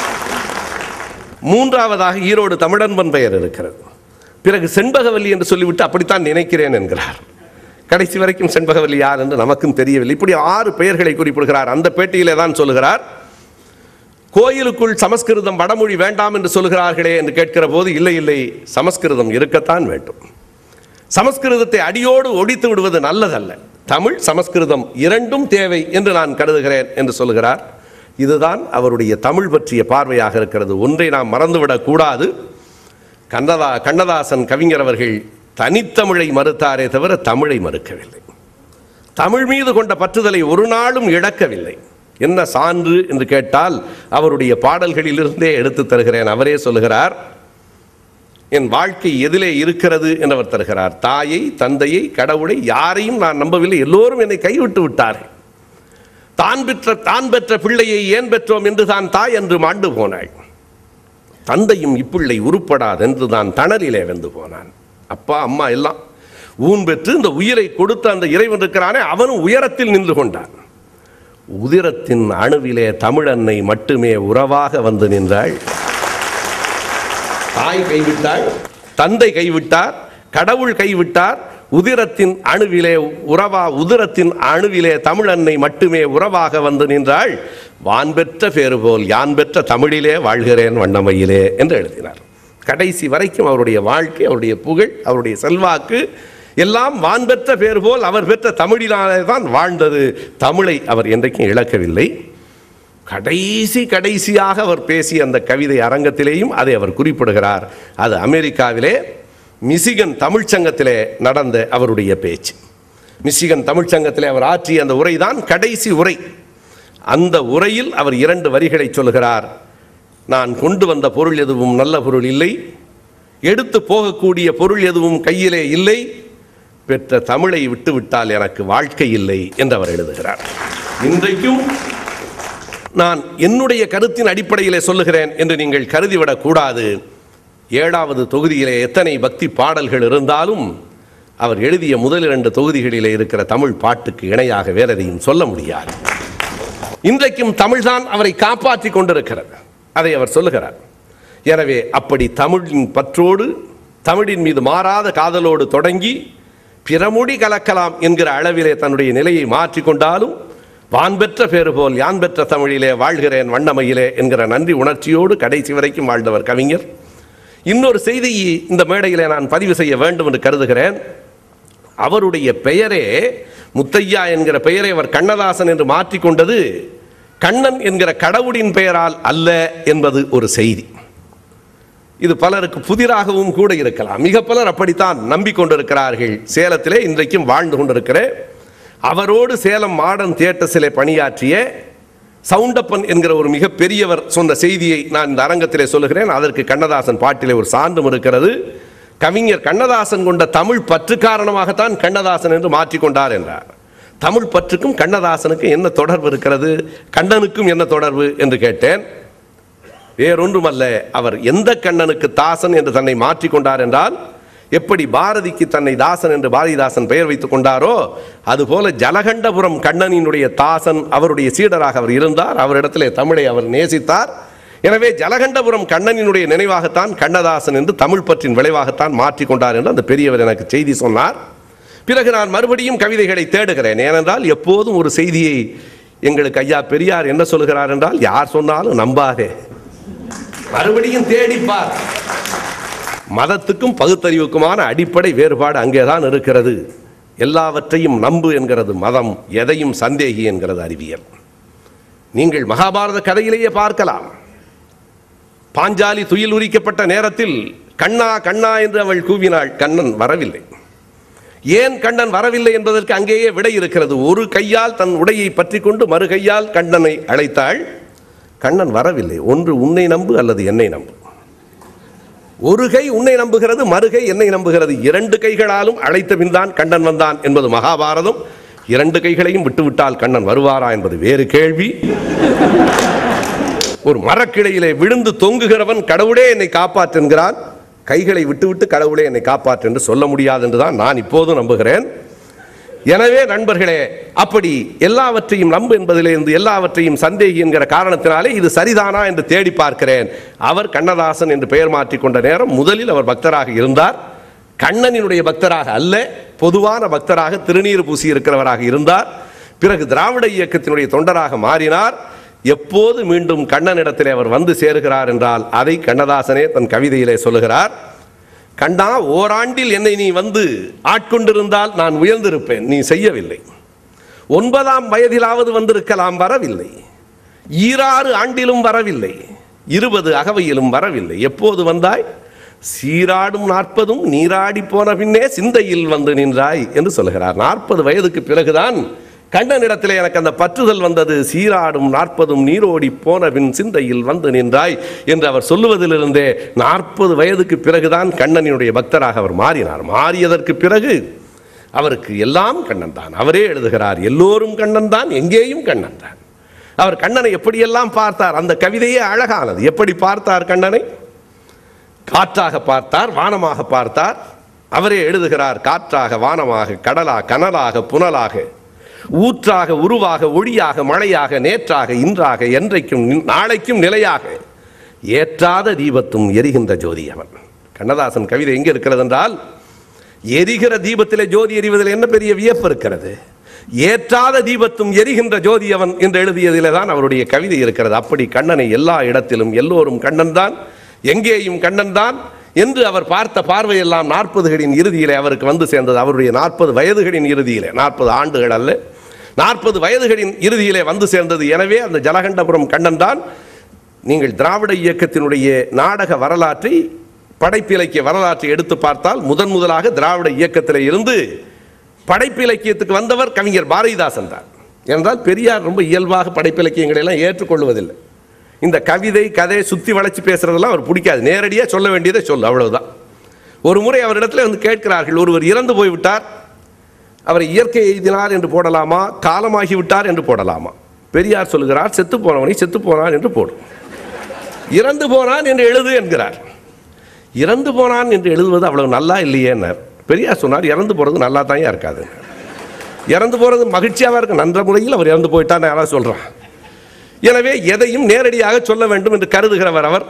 Speaker 1: மூன்றாவதாக ஈரோடு தமிழன்பன் பெயர் இருக்கிறது பிறகு செண்பகவல்லி என்று சொல்லிவிட்டு அப்படித்தான் நினைக்கிறேன் என்கிறார் கடைசி வரைக்கும் செண்பகவல்லி யார் என்று நமக்கும் தெரியவில்லை இப்படி ஆறு பெயர்களை குறிப்பிடுகிறார் அந்த பேட்டியிலே தான் சொல்லுகிறார் கோயிலுக்குள் சமஸ்கிருதம் வடமொழி வேண்டாம் என்று சொல்கிறார்களே என்று கேட்கிற போது இல்லை இல்லை சமஸ்கிருதம் இருக்கத்தான் வேண்டும் சமஸ்கிருதத்தை அடியோடு ஒடித்து விடுவது நல்லதல்ல தமிழ் சமஸ்கிருதம் இரண்டும் தேவை என்று நான் கருதுகிறேன் என்று சொல்கிறார் இதுதான் அவருடைய தமிழ் பற்றிய பார்வையாக இருக்கிறது ஒன்றை நாம் மறந்துவிடக் கூடாது கண்ணதா கண்ணதாசன் கவிஞர் அவர்கள் தனித்தமிழை மறுத்தாரே தவிர தமிழை மறுக்கவில்லை தமிழ் மீது கொண்ட பற்றுதலை ஒரு நாளும் இழக்கவில்லை என்ன சான்று என்று கேட்டால் அவருடைய பாடல்களிலிருந்தே எடுத்து தருகிறேன் அவரே சொல்லுகிறார் என் வாழ்க்கை எதிலே இருக்கிறது என்று அவர் தருகிறார் தாயை தந்தையை கடவுளை யாரையும் நான் நம்பவில்லை எல்லோரும் என்னை கைவிட்டு விட்டார்கள் தான் பெற்ற தான் பெற்ற பிள்ளையை ஏன் பெற்றோம் என்று தான் தாய் என்று மாண்டு போனாள் தந்தையும் இப்பிள்ளை உருப்படாதென்று தான் தணலிலே வெந்து போனான் அப்பா அம்மா எல்லாம் ஊன் பெற்று இந்த உயிரை கொடுத்த அந்த இறைவன் இருக்கிறானே அவனும் உயரத்தில் நின்று கொண்டான் உதிரத்தின் அணுவிலே தமிழன்னை மட்டுமே உறவாக வந்து நின்றாள் தாய் கைவிட்டாள் தந்தை கைவிட்டார் கடவுள் கைவிட்டார் உதிரத்தின் அணுவிலே உறவா உதிரத்தின் அணுவிலே தமிழன்னை மட்டுமே உறவாக வந்து நின்றாள் வான் பெற்ற பேறு போல் யான் பெற்ற தமிழிலே வாழ்கிறேன் வண்ணமையிலே என்று எழுதினார் கடைசி வரைக்கும் அவருடைய வாழ்க்கை அவருடைய புகழ் அவருடைய செல்வாக்கு எல்லாம் வான் பெற்ற பேர் போல் அவர் பெற்ற தமிழினாலே தான் வாழ்ந்தது தமிழை அவர் என்றைக்கும் இழக்கவில்லை கடைசி கடைசியாக அவர் பேசிய அந்த கவிதை அரங்கத்திலேயும் அதை அவர் குறிப்பிடுகிறார் அது அமெரிக்காவிலே மிசிகன் தமிழ்ச்சங்கத்திலே நடந்த அவருடைய பேச்சு மிசிகன் தமிழ்ச்சங்கத்திலே அவர் ஆற்றிய அந்த உரைதான் கடைசி உரை அந்த உரையில் அவர் இரண்டு வரிகளை சொல்கிறார் நான் கொண்டு வந்த பொருள் எதுவும் நல்ல பொருள் இல்லை எடுத்து போகக்கூடிய பொருள் எதுவும் கையிலே இல்லை பெற்ற தமிழை விட்டுவிட்டால் எனக்கு வாழ்க்கை இல்லை என்று அவர் எழுதுகிறார் இன்றைக்கும் நான் என்னுடைய கருத்தின் அடிப்படையிலே சொல்லுகிறேன் என்று நீங்கள் கருதிவிடக் கூடாது ஏழாவது தொகுதியிலே எத்தனை பக்தி பாடல்கள் இருந்தாலும் அவர் எழுதிய முதல் இரண்டு தொகுதிகளிலே இருக்கிற தமிழ் பாட்டுக்கு இணையாக வேறெதையும் சொல்ல முடியாது இன்றைக்கும் தமிழ்தான் அவரை காப்பாற்றிக் கொண்டிருக்கிறது அதை அவர் சொல்லுகிறார் எனவே அப்படி தமிழின் பற்றோடு தமிழின் மீது மாறாத காதலோடு தொடங்கி பிறமொழி கலக்கலாம் என்கிற அளவிலே தன்னுடைய நிலையை மாற்றிக்கொண்டாலும் வான் பெற்ற பேறு போல் யான் பெற்ற தமிழிலே வாழ்கிறேன் வண்ணமையிலே என்கிற நன்றி உணர்ச்சியோடு கடைசி வரைக்கும் வாழ்ந்தவர் கவிஞர் இன்னொரு செய்தியை இந்த மேடையிலே நான் பதிவு செய்ய வேண்டும் என்று கருதுகிறேன் அவருடைய பெயரே முத்தையா என்கிற பெயரை அவர் கண்ணதாசன் என்று மாற்றிக்கொண்டது கண்ணன் என்கிற கடவுளின் பெயரால் அல்ல என்பது ஒரு செய்தி இது பலருக்கு புதிராகவும் கூட இருக்கலாம் மிக பலர் அப்படித்தான் நம்பிக்கொண்டிருக்கிறார்கள் சேலத்திலே இன்றைக்கும் வாழ்ந்து கொண்டிருக்கிற அவரோடு சேலம் மாடர்ன் தியேட்டர்ஸிலே பணியாற்றிய சவுண்டப்பன் என்கிற ஒரு மிகப்பெரியவர் சொன்ன செய்தியை நான் இந்த அரங்கத்திலே சொல்லுகிறேன் அதற்கு கண்ணதாசன் பாட்டிலே ஒரு சான்றும் இருக்கிறது கவிஞர் கண்ணதாசன் கொண்ட தமிழ் பற்று காரணமாகத்தான் கண்ணதாசன் என்று மாற்றிக்கொண்டார் என்றார் தமிழ் பற்றுக்கும் கண்ணதாசனுக்கும் என்ன தொடர்பு இருக்கிறது கண்ணனுக்கும் என்ன தொடர்பு என்று கேட்டேன் வேறொன்றுமல்ல அவர் எந்த கண்ணனுக்கு தாசன் என்று தன்னை மாற்றிக்கொண்டார் என்றால் எப்படி பாரதிக்கு தன்னை தாசன் என்று பாரதிதாசன் பெயர் வைத்துக் கொண்டாரோ அதுபோல ஜலகண்டபுரம் கண்ணனினுடைய தாசன் அவருடைய சீடராக அவர் இருந்தார் அவரிடத்திலே தமிழை அவர் நேசித்தார் எனவே ஜலகண்டபுரம் கண்ணனினுடைய நினைவாகத்தான் கண்ணதாசன் என்று தமிழ் பற்றின் விளைவாகத்தான் மாற்றிக்கொண்டார் என்று அந்த பெரியவர் எனக்கு செய்தி சொன்னார் பிறகு நான் மறுபடியும் கவிதைகளை தேடுகிறேன் ஏனென்றால் எப்போதும் ஒரு செய்தியை எங்களுக்கு ஐயா பெரியார் என்ன சொல்கிறார் என்றால் யார் சொன்னாலும் நம்பாதே மறுபடியும் தேடிப்பார் மதத்துக்கும் பகுத்தறிவுக்குமான அடிப்படை வேறுபாடு அங்கேதான் இருக்கிறது எல்லாவற்றையும் நம்பு என்கிறது மதம் எதையும் சந்தேகி என்கிறது அறிவியல் நீங்கள் மகாபாரத கதையிலேயே பார்க்கலாம் பாஞ்சாலி துயில் உரிக்கப்பட்ட நேரத்தில் கண்ணா கண்ணா என்று அவள் கூவினாள் கண்ணன் வரவில்லை ஏன் கண்ணன் வரவில்லை என்பதற்கு அங்கேயே விடை இருக்கிறது ஒரு கையால் தன் உடையை பற்றி கொண்டு மறு கையால் கண்ணனை அழைத்தாள் கண்ணன் வரவில்லை ஒன்று உன்னை நம்பு அல்லது என்னை நம்பு ஒரு கை உன்னை நம்புகிறது மறுகை என்னை நம்புகிறது இரண்டு கைகளாலும் அழைத்த பின்தான் கண்ணன் வந்தான் என்பது மகாபாரதம் இரண்டு கைகளையும் விட்டுவிட்டால் கண்ணன் வருவாரா என்பது வேறு கேள்வி ஒரு மரக்கிளையிலே விழுந்து தொங்குகிறவன் கடவுளே என்னை காப்பாற்றுகிறான் கைகளை விட்டுவிட்டு கடவுளே என்னை காப்பாற்று என்று சொல்ல முடியாது என்றுதான் நான் இப்போதும் நம்புகிறேன் எனவே நண்பர்களே அப்படி எல்லாவற்றையும் நம்பு என்பதிலிருந்து எல்லாவற்றையும் சந்தேகி என்கிற காரணத்தினாலே இது சரிதானா என்று தேடி பார்க்கிறேன் அவர் கண்ணதாசன் என்று பெயர் மாற்றிக்கொண்ட நேரம் முதலில் அவர் பக்தராக இருந்தார் கண்ணனினுடைய பக்தராக அல்ல பொதுவான பக்தராக திருநீர் பூசி இருக்கிறவராக இருந்தார் பிறகு திராவிட இயக்கத்தினுடைய தொண்டராக மாறினார் எப்போது மீண்டும் கண்ணனிடத்திலே அவர் வந்து சேருகிறார் என்றால் அதை கண்ணதாசனே தன் கவிதையிலே சொல்லுகிறார் கண்ணா ஓராண்டில் என்னை நீ வந்து ஆட்கொண்டிருந்தால் நான் உயர்ந்திருப்பேன் நீ செய்யவில்லை ஒன்பதாம் வயதிலாவது வந்திருக்கலாம் வரவில்லை ஈராறு ஆண்டிலும் வரவில்லை இருபது அகவையிலும் வரவில்லை எப்போது வந்தாய் சீராடும் நாற்பதும் நீராடி போன பின்னே சிந்தையில் வந்து நின்றாய் என்று சொல்கிறார் நாற்பது வயதுக்கு பிறகுதான் கண்ணனிடத்திலே எனக்கு அந்த பற்றுதல் வந்தது சீராடும் நாற்பதும் நீரோடி போன பின் சிந்தையில் வந்து நின்றாய் என்று அவர் சொல்லுவதிலிருந்தே நாற்பது வயதுக்கு பிறகுதான் கண்ணனினுடைய பக்தராக அவர் மாறினார் மாறியதற்கு பிறகு அவருக்கு எல்லாம் கண்ணன் தான் அவரே எழுதுகிறார் எல்லோரும் கண்ணன் தான் எங்கேயும் கண்ணன் தான் அவர் கண்ணனை எப்படியெல்லாம் பார்த்தார் அந்த கவிதையே அழகானது எப்படி பார்த்தார் கண்ணனை காற்றாக பார்த்தார் வானமாக பார்த்தார் அவரே எழுதுகிறார் காற்றாக வானமாக கடலா கனலாக புனலாக ஊற்றாக உருவாக ஒளியாக மழையாக நேற்றாக இன்றாக என்றைக்கும் நின்- நாளைக்கும் நிலையாக ஏற்றாத தீபத்தும் எரிகின்ற ஜோதி அவன் கண்ணதாசன் கவிதை எங்கே இருக்கிறது என்றால் எரிகிற தீபத்திலே ஜோதி எரிவதில் என்ன பெரிய வியப்பு இருக்கிறது ஏற்றாத தீபத்தும் எரிகின்ற ஜோதி அவன் என்று எழுதியதிலே தான் அவருடைய கவிதை இருக்கிறது அப்படி கண்ணனை எல்லா இடத்திலும் எல்லோரும் கண்ணன் தான் எங்கேயும் கண்ணன் தான் என்று அவர் பார்த்த பார்வையெல்லாம் நாற்பதுகளின் இறுதியிலே அவருக்கு வந்து சேர்ந்தது அவருடைய நாற்பது வயதுகளின் இறுதியிலே நாற்பது ஆண்டுகள் அல்ல நாற்பது வயதுகளின் இறுதியிலே வந்து சேர்ந்தது எனவே அந்த ஜலகண்டபுரம் கண்ணன் தான் நீங்கள் திராவிட இயக்கத்தினுடைய நாடக வரலாற்றை படைப்பிலக்கிய வரலாற்றை எடுத்து பார்த்தால் முதன் முதலாக திராவிட இயக்கத்தில் இருந்து படைப்பிலக்கியத்துக்கு வந்தவர் கவிஞர் பாரதிதாசன் தான் என்றால் பெரியார் ரொம்ப இயல்பாக படைப்பிலக்கியங்களை எல்லாம் ஏற்றுக்கொள்வதில்லை இந்த கவிதை கதை சுத்தி வளைச்சு பேசுறதெல்லாம் அவர் பிடிக்காது நேரடியாக சொல்ல வேண்டியதை சொல்லு அவ்வளவுதான் ஒரு முறை அவரிடத்துல வந்து கேட்கிறார்கள் ஒருவர் இறந்து போய்விட்டார் அவரை இயற்கை எய்தினார் என்று போடலாமா காலமாகி விட்டார் என்று போடலாமா பெரியார் சொல்லுகிறார் செத்து போனவனை செத்து போனான் என்று போடு இறந்து போனான் என்று எழுது என்கிறார் இறந்து போனான் என்று எழுதுவது அவ்வளவு நல்லா இல்லையேன்னார் பெரியார் சொன்னார் இறந்து போகிறது நல்லா தான் இருக்காது இறந்து போகிறது மகிழ்ச்சியாக இருக்கு நன்ற முறையில் அவர் இறந்து போயிட்டான்னு யாராவது சொல்கிறான் எனவே எதையும் நேரடியாக சொல்ல வேண்டும் என்று கருதுகிறவர் அவர்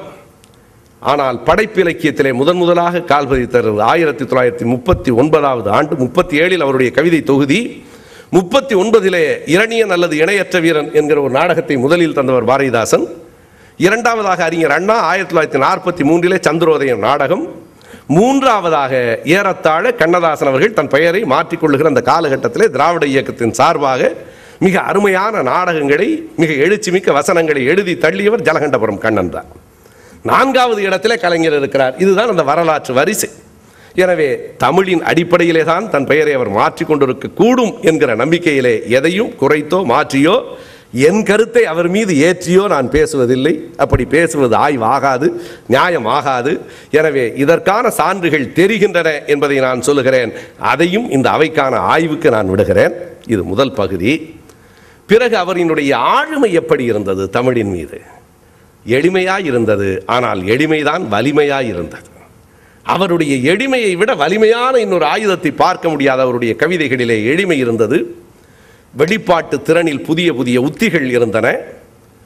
Speaker 1: ஆனால் படைப்பிலக்கியத்திலே முதன் முதலாக கால் பதித்தது ஆயிரத்தி தொள்ளாயிரத்தி முப்பத்தி ஒன்பதாவது ஆண்டு முப்பத்தி ஏழில் அவருடைய கவிதை தொகுதி முப்பத்தி ஒன்பதிலே இரணியன் அல்லது இணையற்ற வீரன் என்கிற ஒரு நாடகத்தை முதலில் தந்தவர் பாரதிதாசன் இரண்டாவதாக அறிஞர் அண்ணா ஆயிரத்தி தொள்ளாயிரத்தி நாற்பத்தி மூன்றிலே சந்திரோதயம் நாடகம் மூன்றாவதாக ஏறத்தாழ கண்ணதாசன் அவர்கள் தன் பெயரை மாற்றிக்கொள்ளுகிற அந்த காலகட்டத்திலே திராவிட இயக்கத்தின் சார்பாக மிக அருமையான நாடகங்களை மிக எழுச்சிமிக்க வசனங்களை எழுதி தள்ளியவர் ஜலகண்டபுரம் கண்ணன் தான் நான்காவது இடத்திலே கலைஞர் இருக்கிறார் இதுதான் அந்த வரலாற்று வரிசை எனவே தமிழின் அடிப்படையிலே தான் தன் பெயரை அவர் மாற்றிக் கொண்டிருக்க கூடும் என்கிற நம்பிக்கையிலே எதையும் குறைத்தோ மாற்றியோ என் கருத்தை அவர் மீது ஏற்றியோ நான் பேசுவதில்லை அப்படி பேசுவது ஆய்வாகாது நியாயமாகாது எனவே இதற்கான சான்றுகள் தெரிகின்றன என்பதை நான் சொல்லுகிறேன் அதையும் இந்த அவைக்கான ஆய்வுக்கு நான் விடுகிறேன் இது முதல் பகுதி பிறகு அவரினுடைய ஆளுமை எப்படி இருந்தது தமிழின் மீது எளிமையாய் இருந்தது ஆனால் எளிமைதான் வலிமையாய் இருந்தது அவருடைய எளிமையை விட வலிமையான இன்னொரு ஆயுதத்தை பார்க்க முடியாத அவருடைய கவிதைகளிலே எளிமை இருந்தது வெளிப்பாட்டு திறனில் புதிய புதிய உத்திகள் இருந்தன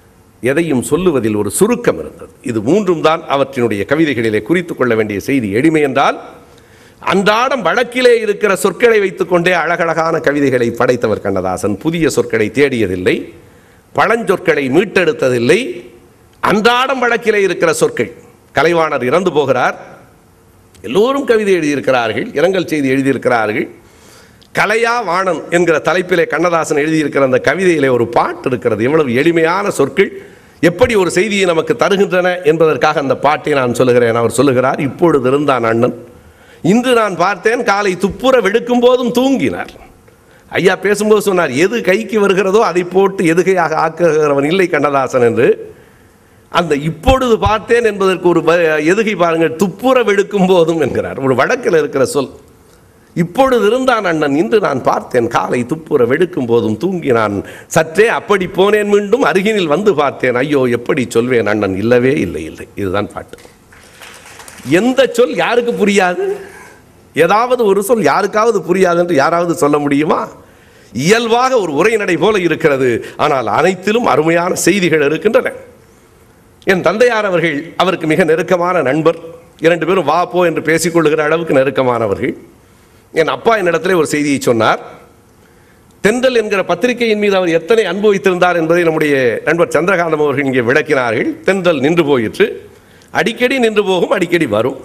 Speaker 1: எதையும் சொல்லுவதில் ஒரு சுருக்கம் இருந்தது இது மூன்றும் தான் அவற்றினுடைய கவிதைகளிலே குறித்துக் கொள்ள வேண்டிய செய்தி எளிமை என்றால் அன்றாடம் வழக்கிலே இருக்கிற சொற்களை வைத்துக்கொண்டே அழகழகான கவிதைகளை படைத்தவர் கண்ணதாசன் புதிய சொற்களை தேடியதில்லை பழஞ்சொற்களை மீட்டெடுத்ததில்லை அன்றாடம் வழக்கிலே இருக்கிற சொற்கள் கலைவாணர் இறந்து போகிறார் எல்லோரும் கவிதை எழுதியிருக்கிறார்கள் இரங்கல் செய்தி எழுதியிருக்கிறார்கள் கலையா வாணன் என்கிற தலைப்பிலே கண்ணதாசன் எழுதியிருக்கிற அந்த கவிதையிலே ஒரு பாட்டு இருக்கிறது எவ்வளவு எளிமையான சொற்கள் எப்படி ஒரு செய்தியை நமக்கு தருகின்றன என்பதற்காக அந்த பாட்டை நான் சொல்லுகிறேன் அவர் சொல்லுகிறார் இப்பொழுது இருந்தான் அண்ணன் இன்று நான் பார்த்தேன் காலை துப்புர வெடுக்கும் போதும் தூங்கினார் ஐயா பேசும்போது சொன்னார் எது கைக்கு வருகிறதோ அதை போட்டு எதுகையாக ஆக்குகிறவன் இல்லை கண்ணதாசன் என்று அந்த இப்பொழுது பார்த்தேன் என்பதற்கு ஒரு ப- எதுகை பாருங்கள் துப்புர வெடுக்கும் போதும் என்கிறார் ஒரு வழக்கில் இருக்கிற சொல் இப்பொழுது இருந்தான் அண்ணன் இன்று நான் பார்த்தேன் காலை துப்புர வெடுக்கும் போதும் தூங்கினான் சற்றே அப்படி போனேன் மீண்டும் அருகினில் வந்து பார்த்தேன் ஐயோ எப்படி சொல்வேன் அண்ணன் இல்லவே இல்லை இல்லை இதுதான் பாட்டு எந்த சொல் யாருக்கு புரியாது ஏதாவது ஒரு சொல் யாருக்காவது புரியாது என்று யாராவது சொல்ல முடியுமா இயல்பாக ஒரு உரைநடை போல இருக்கிறது ஆனால் அனைத்திலும் அருமையான செய்திகள் இருக்கின்றன என் தந்தையார் அவர்கள் அவருக்கு மிக நெருக்கமான நண்பர் இரண்டு பேரும் வா போ என்று பேசிக்கொள்ளுகிற அளவுக்கு நெருக்கமானவர்கள் என் அப்பா என்னிடத்திலே ஒரு செய்தியை சொன்னார் தென்றல் என்கிற பத்திரிகையின் மீது அவர் எத்தனை அன்பு வைத்திருந்தார் என்பதை நம்முடைய நண்பர் சந்திரகாந்தம் அவர்கள் இங்கே விளக்கினார்கள் தென்றல் நின்று போயிற்று அடிக்கடி நின்று போகும் அடிக்கடி வரும்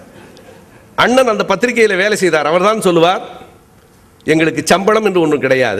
Speaker 1: அண்ணன் அந்த பத்திரிகையில் வேலை செய்தார் அவர்தான் சொல்லுவார் எங்களுக்கு சம்பளம் என்று ஒன்றும் கிடையாது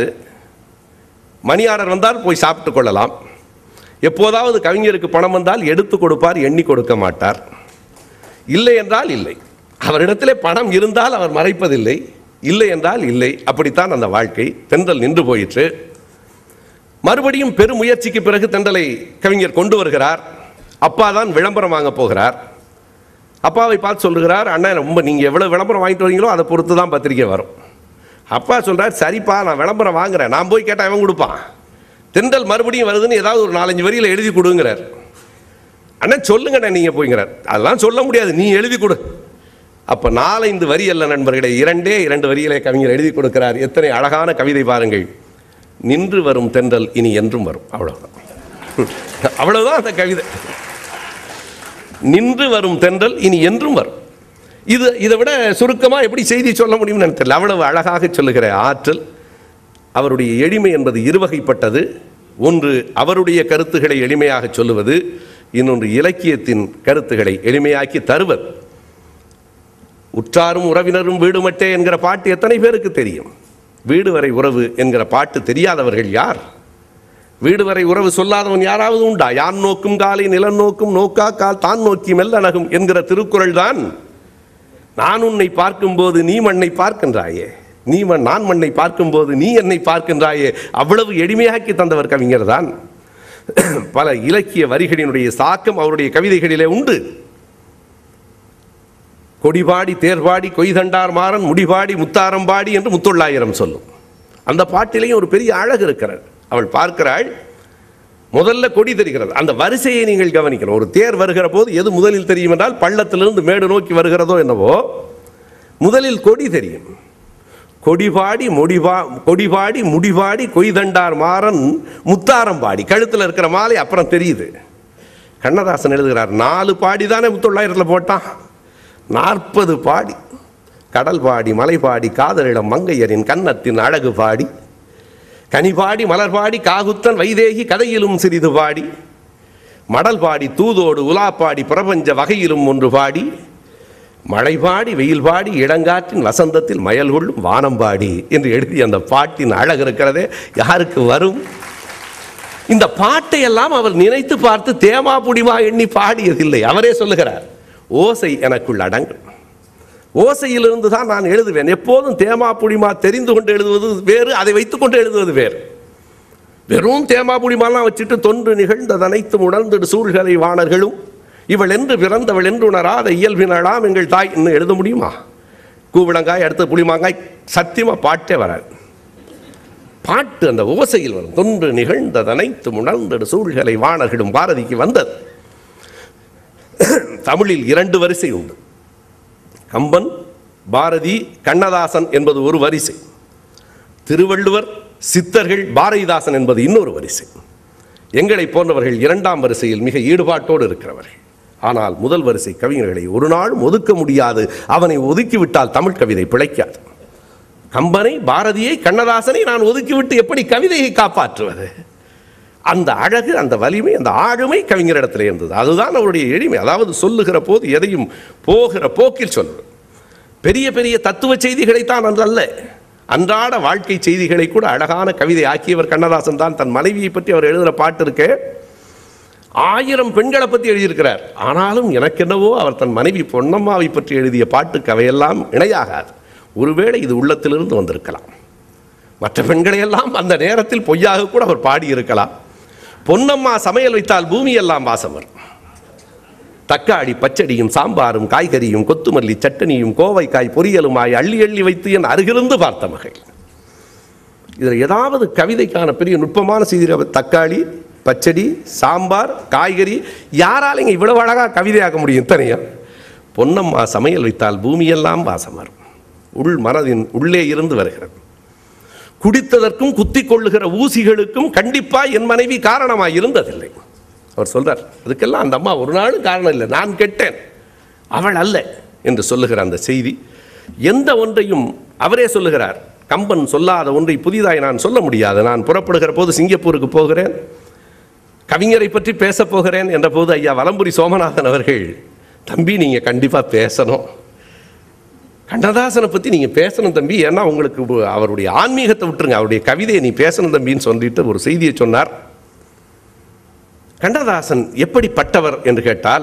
Speaker 1: மணி ஆர்டர் வந்தால் போய் சாப்பிட்டு கொள்ளலாம் எப்போதாவது கவிஞருக்கு பணம் வந்தால் எடுத்து கொடுப்பார் எண்ணி கொடுக்க மாட்டார் இல்லை என்றால் இல்லை அவரிடத்திலே பணம் இருந்தால் அவர் மறைப்பதில்லை இல்லை என்றால் இல்லை அப்படித்தான் அந்த வாழ்க்கை தென்றல் நின்று போயிற்று மறுபடியும் பெருமுயற்சிக்கு பிறகு தென்றலை கவிஞர் கொண்டு வருகிறார் அப்பா தான் விளம்பரம் வாங்க போகிறார் அப்பாவை பார்த்து சொல்லுகிறார் அண்ணன் ரொம்ப நீங்கள் எவ்வளோ விளம்பரம் வாங்கிட்டு வரீங்களோ அதை பொறுத்து தான் பத்திரிக்கை வரும் அப்பா சொல்றார் சரிப்பா நான் விளம்பரம் வாங்குறேன் நான் போய் கேட்டால் அவன் கொடுப்பான் தென்றல் மறுபடியும் வருதுன்னு ஏதாவது ஒரு நாலஞ்சு வரியில் எழுதி கொடுங்கிறார் அண்ணன் சொல்லுங்கண்ணே நீங்கள் போய்ங்கிறார் அதெல்லாம் சொல்ல முடியாது நீ எழுதி கொடு அப்போ நாலைந்து வரி அல்ல நண்பர்களே இரண்டே இரண்டு வரியிலே கவிஞர் எழுதி கொடுக்கிறார் எத்தனை அழகான கவிதை பாருங்கள் நின்று வரும் தென்றல் இனி என்றும் வரும் அவ்வளவுதான் அவ்வளவுதான் அந்த கவிதை நின்று வரும் தென்றல் இனி என்றும் வரும் இது இதை விட சுருக்கமாக எப்படி செய்தி சொல்ல முடியும்னு எனக்கு தெரியல அவ்வளவு அழகாக சொல்லுகிற ஆற்றல் அவருடைய எளிமை என்பது இருவகைப்பட்டது ஒன்று அவருடைய கருத்துக்களை எளிமையாக சொல்லுவது இன்னொன்று இலக்கியத்தின் கருத்துக்களை எளிமையாக்கி தருவது உற்றாரும் உறவினரும் வீடு மட்டே என்கிற பாட்டு எத்தனை பேருக்கு தெரியும் வீடு வரை உறவு என்கிற பாட்டு தெரியாதவர்கள் யார் வீடு வரை உறவு சொல்லாதவன் யாராவது உண்டா யான் நோக்கும் காலை நிலன் நோக்கும் நோக்கா கால் தான் நோக்கி மெல்ல நகும் என்கிற திருக்குறள் தான் நான் உன்னை பார்க்கும்போது நீ மண்ணை பார்க்கின்றாயே நீ மண் நான் மண்ணை பார்க்கும்போது நீ என்னை பார்க்கின்றாயே அவ்வளவு எளிமையாக்கி தந்தவர் கவிஞர் தான் பல இலக்கிய வரிகளினுடைய சாக்கம் அவருடைய கவிதைகளிலே உண்டு கொடிபாடி தேர்பாடி கொய்தண்டார் மாறன் முடிபாடி முத்தாரம்பாடி என்று முத்தொள்ளாயிரம் சொல்லும் அந்த பாட்டிலேயும் ஒரு பெரிய அழகு இருக்கிறது அவள் பார்க்கிறாள் முதல்ல கொடி தெரிகிறது அந்த வரிசையை நீங்கள் கவனிக்கணும் ஒரு தேர் வருகிற போது எது முதலில் தெரியும் என்றால் பள்ளத்திலிருந்து மேடு நோக்கி வருகிறதோ என்னவோ முதலில் கொடி தெரியும் கொடிபாடி முடிவா கொடிபாடி முடிபாடி கொய்தண்டார் மாறன் முத்தாரம்பாடி கழுத்தில் இருக்கிற மாலை அப்புறம் தெரியுது கண்ணதாசன் எழுதுகிறார் நாலு பாடி தானே முத்தொள்ளாயிரத்தில் போட்டான் நாற்பது பாடி கடல் பாடி மலை பாடி காதலிடம் மங்கையரின் கன்னத்தின் அழகு பாடி கனிபாடி மலர்பாடி காகுத்தன் வைதேகி கதையிலும் சிறிது பாடி மடல் பாடி தூதோடு உலாப்பாடி பிரபஞ்ச வகையிலும் ஒன்று பாடி மழை பாடி வெயில் பாடி இடங்காற்றின் வசந்தத்தில் மயல் கொள்ளும் வானம் பாடி என்று எழுதிய அந்த பாட்டின் அழகு இருக்கிறதே யாருக்கு வரும் இந்த பாட்டை எல்லாம் அவர் நினைத்து பார்த்து தேமா புடிமா எண்ணி பாடியதில்லை அவரே சொல்லுகிறார் ஓசை எனக்குள் அடங்கும் ஓசையிலிருந்து தான் நான் எழுதுவேன் எப்போதும் தேமா புடிமா தெரிந்து கொண்டு எழுதுவது வேறு அதை வைத்துக்கொண்டு எழுதுவது வேறு வெறும் தேமா புடிமாலாம் வச்சுட்டு தொன்று நிகழ்ந்தது அனைத்தும் உணர்ந்திடு சூழ்கலை வாணர்களும் இவள் என்று பிறந்தவள் என்று உணராத இயல்பினளாம் எங்கள் தாய் இன்னும் எழுத முடியுமா கூவிளங்காய் அடுத்து புளிமாங்காய் சத்தியமாக பாட்டே வராது பாட்டு அந்த ஓசையில் வரும் தொன்று நிகழ்ந்தது அனைத்தும் உணர்ந்திடு சூழ்கலை வாணர்களும் பாரதிக்கு வந்தது தமிழில் இரண்டு வரிசை உண்டு கம்பன் பாரதி கண்ணதாசன் என்பது ஒரு வரிசை திருவள்ளுவர் சித்தர்கள் பாரதிதாசன் என்பது இன்னொரு வரிசை எங்களைப் போன்றவர்கள் இரண்டாம் வரிசையில் மிக ஈடுபாட்டோடு இருக்கிறவர்கள் ஆனால் முதல் வரிசை கவிஞர்களை ஒரு நாளும் ஒதுக்க முடியாது அவனை ஒதுக்கிவிட்டால் தமிழ் கவிதை பிழைக்காது கம்பனை பாரதியை கண்ணதாசனை நான் ஒதுக்கிவிட்டு எப்படி கவிதையை காப்பாற்றுவது அந்த அழகு அந்த வலிமை அந்த ஆளுமை கவிஞரிடத்தில் இருந்தது அதுதான் அவருடைய எளிமை அதாவது சொல்லுகிற போது எதையும் போகிற போக்கில் சொல்வது பெரிய பெரிய தத்துவ செய்திகளைத்தான் அன்று அல்ல அன்றாட வாழ்க்கை செய்திகளை கூட அழகான கவிதை ஆக்கியவர் கண்ணதாசன் தான் தன் மனைவியை பற்றி அவர் எழுதுகிற பாட்டு இருக்கு ஆயிரம் பெண்களை பற்றி எழுதியிருக்கிறார் ஆனாலும் எனக்கென்னவோ அவர் தன் மனைவி பொன்னம்மாவை பற்றி எழுதிய பாட்டுக்கு அவையெல்லாம் இணையாகாது ஒருவேளை இது உள்ளத்திலிருந்து வந்திருக்கலாம் மற்ற பெண்களையெல்லாம் அந்த நேரத்தில் பொய்யாக கூட அவர் பாடியிருக்கலாம் பொன்னம்மா சமையல் வைத்தால் பூமியெல்லாம் வாசம் வரும் தக்காளி பச்சடியும் சாம்பாரும் காய்கறியும் கொத்துமல்லி சட்டனியும் கோவைக்காய் பொரியலுமாய் அள்ளி அள்ளி வைத்து என் அருகிருந்து பார்த்த மகள் இதில் ஏதாவது கவிதைக்கான பெரிய நுட்பமான செய்தி தக்காளி பச்சடி சாம்பார் காய்கறி யாரால இங்கே இவ்வளவு அழகாக கவிதையாக்க முடியும் இத்தனையும் பொன்னம்மா சமையல் வைத்தால் பூமியெல்லாம் வாசம் வரும் உள் மனதின் உள்ளே இருந்து வருகிறது குடித்ததற்கும் குத்திக் கொள்ளுகிற ஊசிகளுக்கும் கண்டிப்பா என் மனைவி காரணமாய் இருந்ததில்லை அவர் சொல்றார் அதுக்கெல்லாம் அந்த அம்மா ஒரு நாளும் காரணம் இல்லை நான் கெட்டேன் அவள் அல்ல என்று சொல்லுகிற அந்த செய்தி எந்த ஒன்றையும் அவரே சொல்லுகிறார் கம்பன் சொல்லாத ஒன்றை புதிதாய் நான் சொல்ல முடியாது நான் புறப்படுகிற போது சிங்கப்பூருக்கு போகிறேன் கவிஞரை பற்றி பேசப் போகிறேன் என்ற போது ஐயா வலம்புரி சோமநாதன் அவர்கள் தம்பி நீங்கள் கண்டிப்பாக பேசணும் கண்ணதாசனை பற்றி நீங்கள் பேசணும் தம்பி ஏன்னா உங்களுக்கு ஒரு- அவருடைய ஆன்மீகத்தை விட்டுருங்க அவருடைய கவிதையை நீ பேசணும் தம்பின்னு சொல்லிட்டு ஒரு செய்தியை சொன்னார் கண்ணதாசன் எப்படிப்பட்டவர் என்று கேட்டால்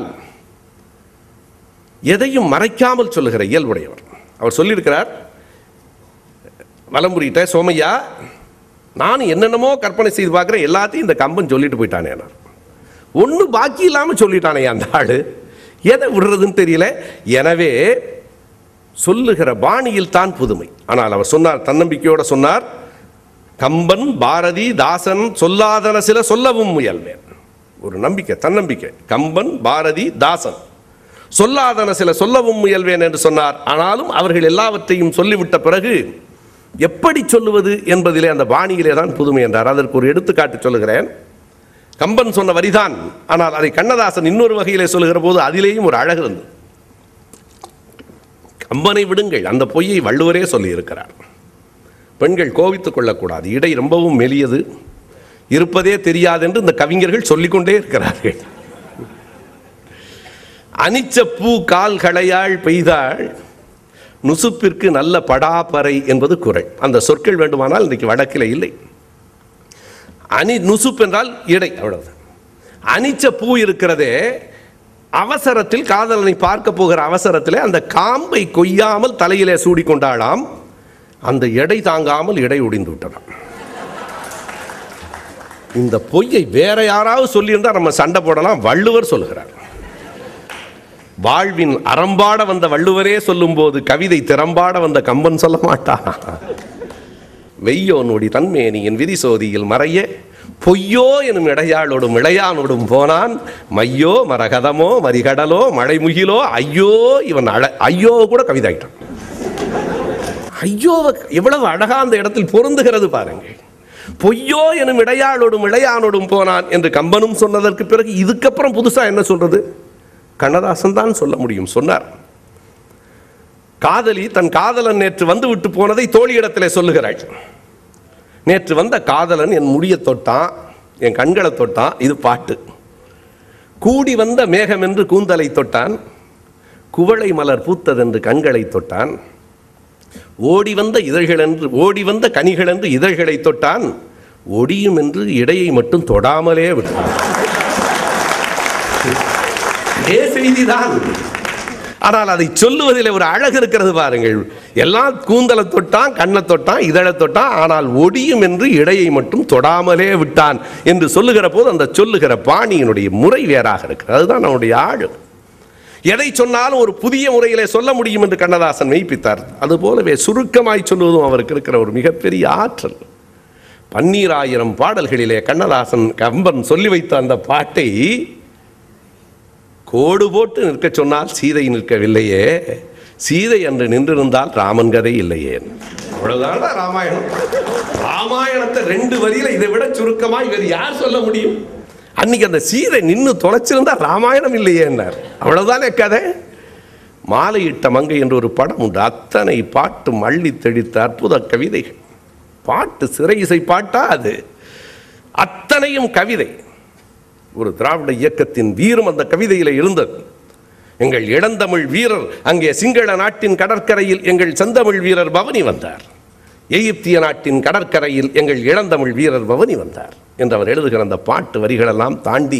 Speaker 1: எதையும் மறைக்காமல் சொல்லுகிற இயல்புடையவர் அவர் சொல்லியிருக்கிறார் வலம்புரிகிட்ட சோமையா நான் என்னென்னமோ கற்பனை செய்து பார்க்குறேன் எல்லாத்தையும் இந்த கம்பன் சொல்லிட்டு போயிட்டானே நான் ஒன்று பாக்கி இல்லாமல் சொல்லிட்டானே அந்த ஆள் எதை விடுறதுன்னு தெரியல எனவே சொல்லுகிற பாணியில் தான் புதுமை ஆனால் அவர் சொன்னார் தன்னம்பிக்கையோட சொன்னார் கம்பன் பாரதி தாசன் சொல்லாதன சில சொல்லவும் முயல்வேன் ஒரு நம்பிக்கை தன்னம்பிக்கை கம்பன் பாரதி தாசன் சொல்லாதன சில சொல்லவும் முயல்வேன் என்று சொன்னார் ஆனாலும் அவர்கள் எல்லாவற்றையும் சொல்லிவிட்ட பிறகு எப்படி சொல்லுவது என்பதிலே அந்த பாணியிலே தான் புதுமை என்றார் அதற்கு ஒரு எடுத்துக்காட்டு சொல்லுகிறேன் கம்பன் சொன்ன வரிதான் ஆனால் அதை கண்ணதாசன் இன்னொரு வகையிலே சொல்லுகிற போது அதிலேயும் ஒரு அழகு இருந்தது கம்பனை விடுங்கள் அந்த பொய்யை வள்ளுவரே சொல்லியிருக்கிறார் பெண்கள் கோபித்துக் கொள்ளக்கூடாது இடை ரொம்பவும் மெலியது இருப்பதே தெரியாது என்று இந்த கவிஞர்கள் சொல்லிக்கொண்டே இருக்கிறார்கள் அனிச்ச பூ கால் களையாள் பெய்தாள் நுசுப்பிற்கு நல்ல படாப்பறை என்பது குறள் அந்த சொற்கள் வேண்டுமானால் இன்றைக்கு வடக்கில் இல்லை அணி நுசுப் என்றால் இடை அவ்வளவு அனிச்ச பூ இருக்கிறதே அவசரத்தில் காதலனை பார்க்க போகிற அவசரத்திலே அந்த காம்பை கொய்யாமல் தலையிலே சூடிக்கொண்டாளாம் அந்த எடை தாங்காமல் இடை ஒடிந்து விட்டதாம் இந்த பொய்யை வேற யாராவது சொல்லியிருந்தா நம்ம சண்டை போடலாம் வள்ளுவர் சொல்லுகிறார் வாழ்வின் அறம்பாட வந்த வள்ளுவரே சொல்லும்போது கவிதை திறம்பாட வந்த கம்பன் சொல்ல மாட்டான் வெய்யோனோடி தன்மேனியின் விதிசோதியில் மறைய பொய்யோ எனும் இடையாளோடும் இளையானோடும் போனான் மையோ மரகதமோ மரிகடலோ மழைமுகிலோ ஐயோ இவன் அழ ஐயோ கூட கவிதாயிட்டான் ஐயோ எவ்வளவு அழகா அந்த இடத்தில் பொருந்துகிறது பாருங்கள் பொய்யோ எனும் இடையாளோடும் இளையானோடும் போனான் என்று கம்பனும் சொன்னதற்கு பிறகு இதுக்கப்புறம் புதுசா என்ன சொல்றது கண்ணதாசன் தான் சொல்ல முடியும் சொன்னார் காதலி தன் காதலன் நேற்று வந்து விட்டு போனதை தோழியிடத்திலே சொல்லுகிறாள் நேற்று வந்த காதலன் என் முடியை தொட்டான் என் கண்களை தொட்டான் இது பாட்டு கூடி வந்த மேகம் என்று கூந்தலை தொட்டான் குவளை மலர் பூத்ததென்று கண்களை தொட்டான் ஓடி வந்த இதழ்கள் என்று ஓடி வந்த கனிகள் என்று இதழ்களை தொட்டான் ஒடியும் என்று இடையை மட்டும் தொடாமலே விட்டான் இதே செய்திதான் ஆனால் அதை சொல்லுவதில் ஒரு அழகு இருக்கிறது பாருங்கள் எல்லாம் கூந்தலை தொட்டான் கண்ணை தொட்டான் இதழை தொட்டான் ஆனால் ஒடியும் என்று இடையை மட்டும் தொடாமலே விட்டான் என்று சொல்லுகிற போது அந்த சொல்லுகிற பாணியினுடைய முறை வேறாக இருக்கிறது அதுதான் நம்முடைய ஆழு எதை சொன்னாலும் ஒரு புதிய முறையிலே சொல்ல முடியும் என்று கண்ணதாசன் மெய்ப்பித்தார் அதுபோலவே சுருக்கமாய் சொல்லுவதும் அவருக்கு இருக்கிற ஒரு மிகப்பெரிய ஆற்றல் பன்னீராயிரம் பாடல்களிலே கண்ணதாசன் கம்பன் சொல்லி வைத்த அந்த பாட்டை கோடு போட்டு நிற்கச் சொன்னால் சீதை நிற்கவில்லையே சீதை அன்று நின்றிருந்தால் ராமன் கதை இல்லையே அவ்வளவுதான்டா ராமாயணம் ராமாயணத்தை ரெண்டு வரியில இதை விட சுருக்கமா இவர் யார் சொல்ல முடியும் அன்னைக்கு அந்த சீதை நின்னு தொலைச்சிருந்தா ராமாயணம் இல்லையே என்னார் அவ்வளவுதானே கதை மாலையிட்ட மங்கை என்று ஒரு படம் உண்டு அத்தனை பாட்டு மள்ளி தெளித்த அற்புத கவிதைகள் பாட்டு சிறை இசை பாட்டா அது அத்தனையும் கவிதை ஒரு திராவிட இயக்கத்தின் வீரம் அந்த கவிதையில இருந்தது எங்கள் இளந்தமிழ் வீரர் அங்கே சிங்கள நாட்டின் கடற்கரையில் எங்கள் செந்தமிழ் வீரர் பவனி வந்தார் எகிப்திய நாட்டின் கடற்கரையில் எங்கள் இளந்தமிழ் வீரர் பவனி வந்தார் என்று அவர் எழுதுகிற அந்த பாட்டு வரிகளெல்லாம் தாண்டி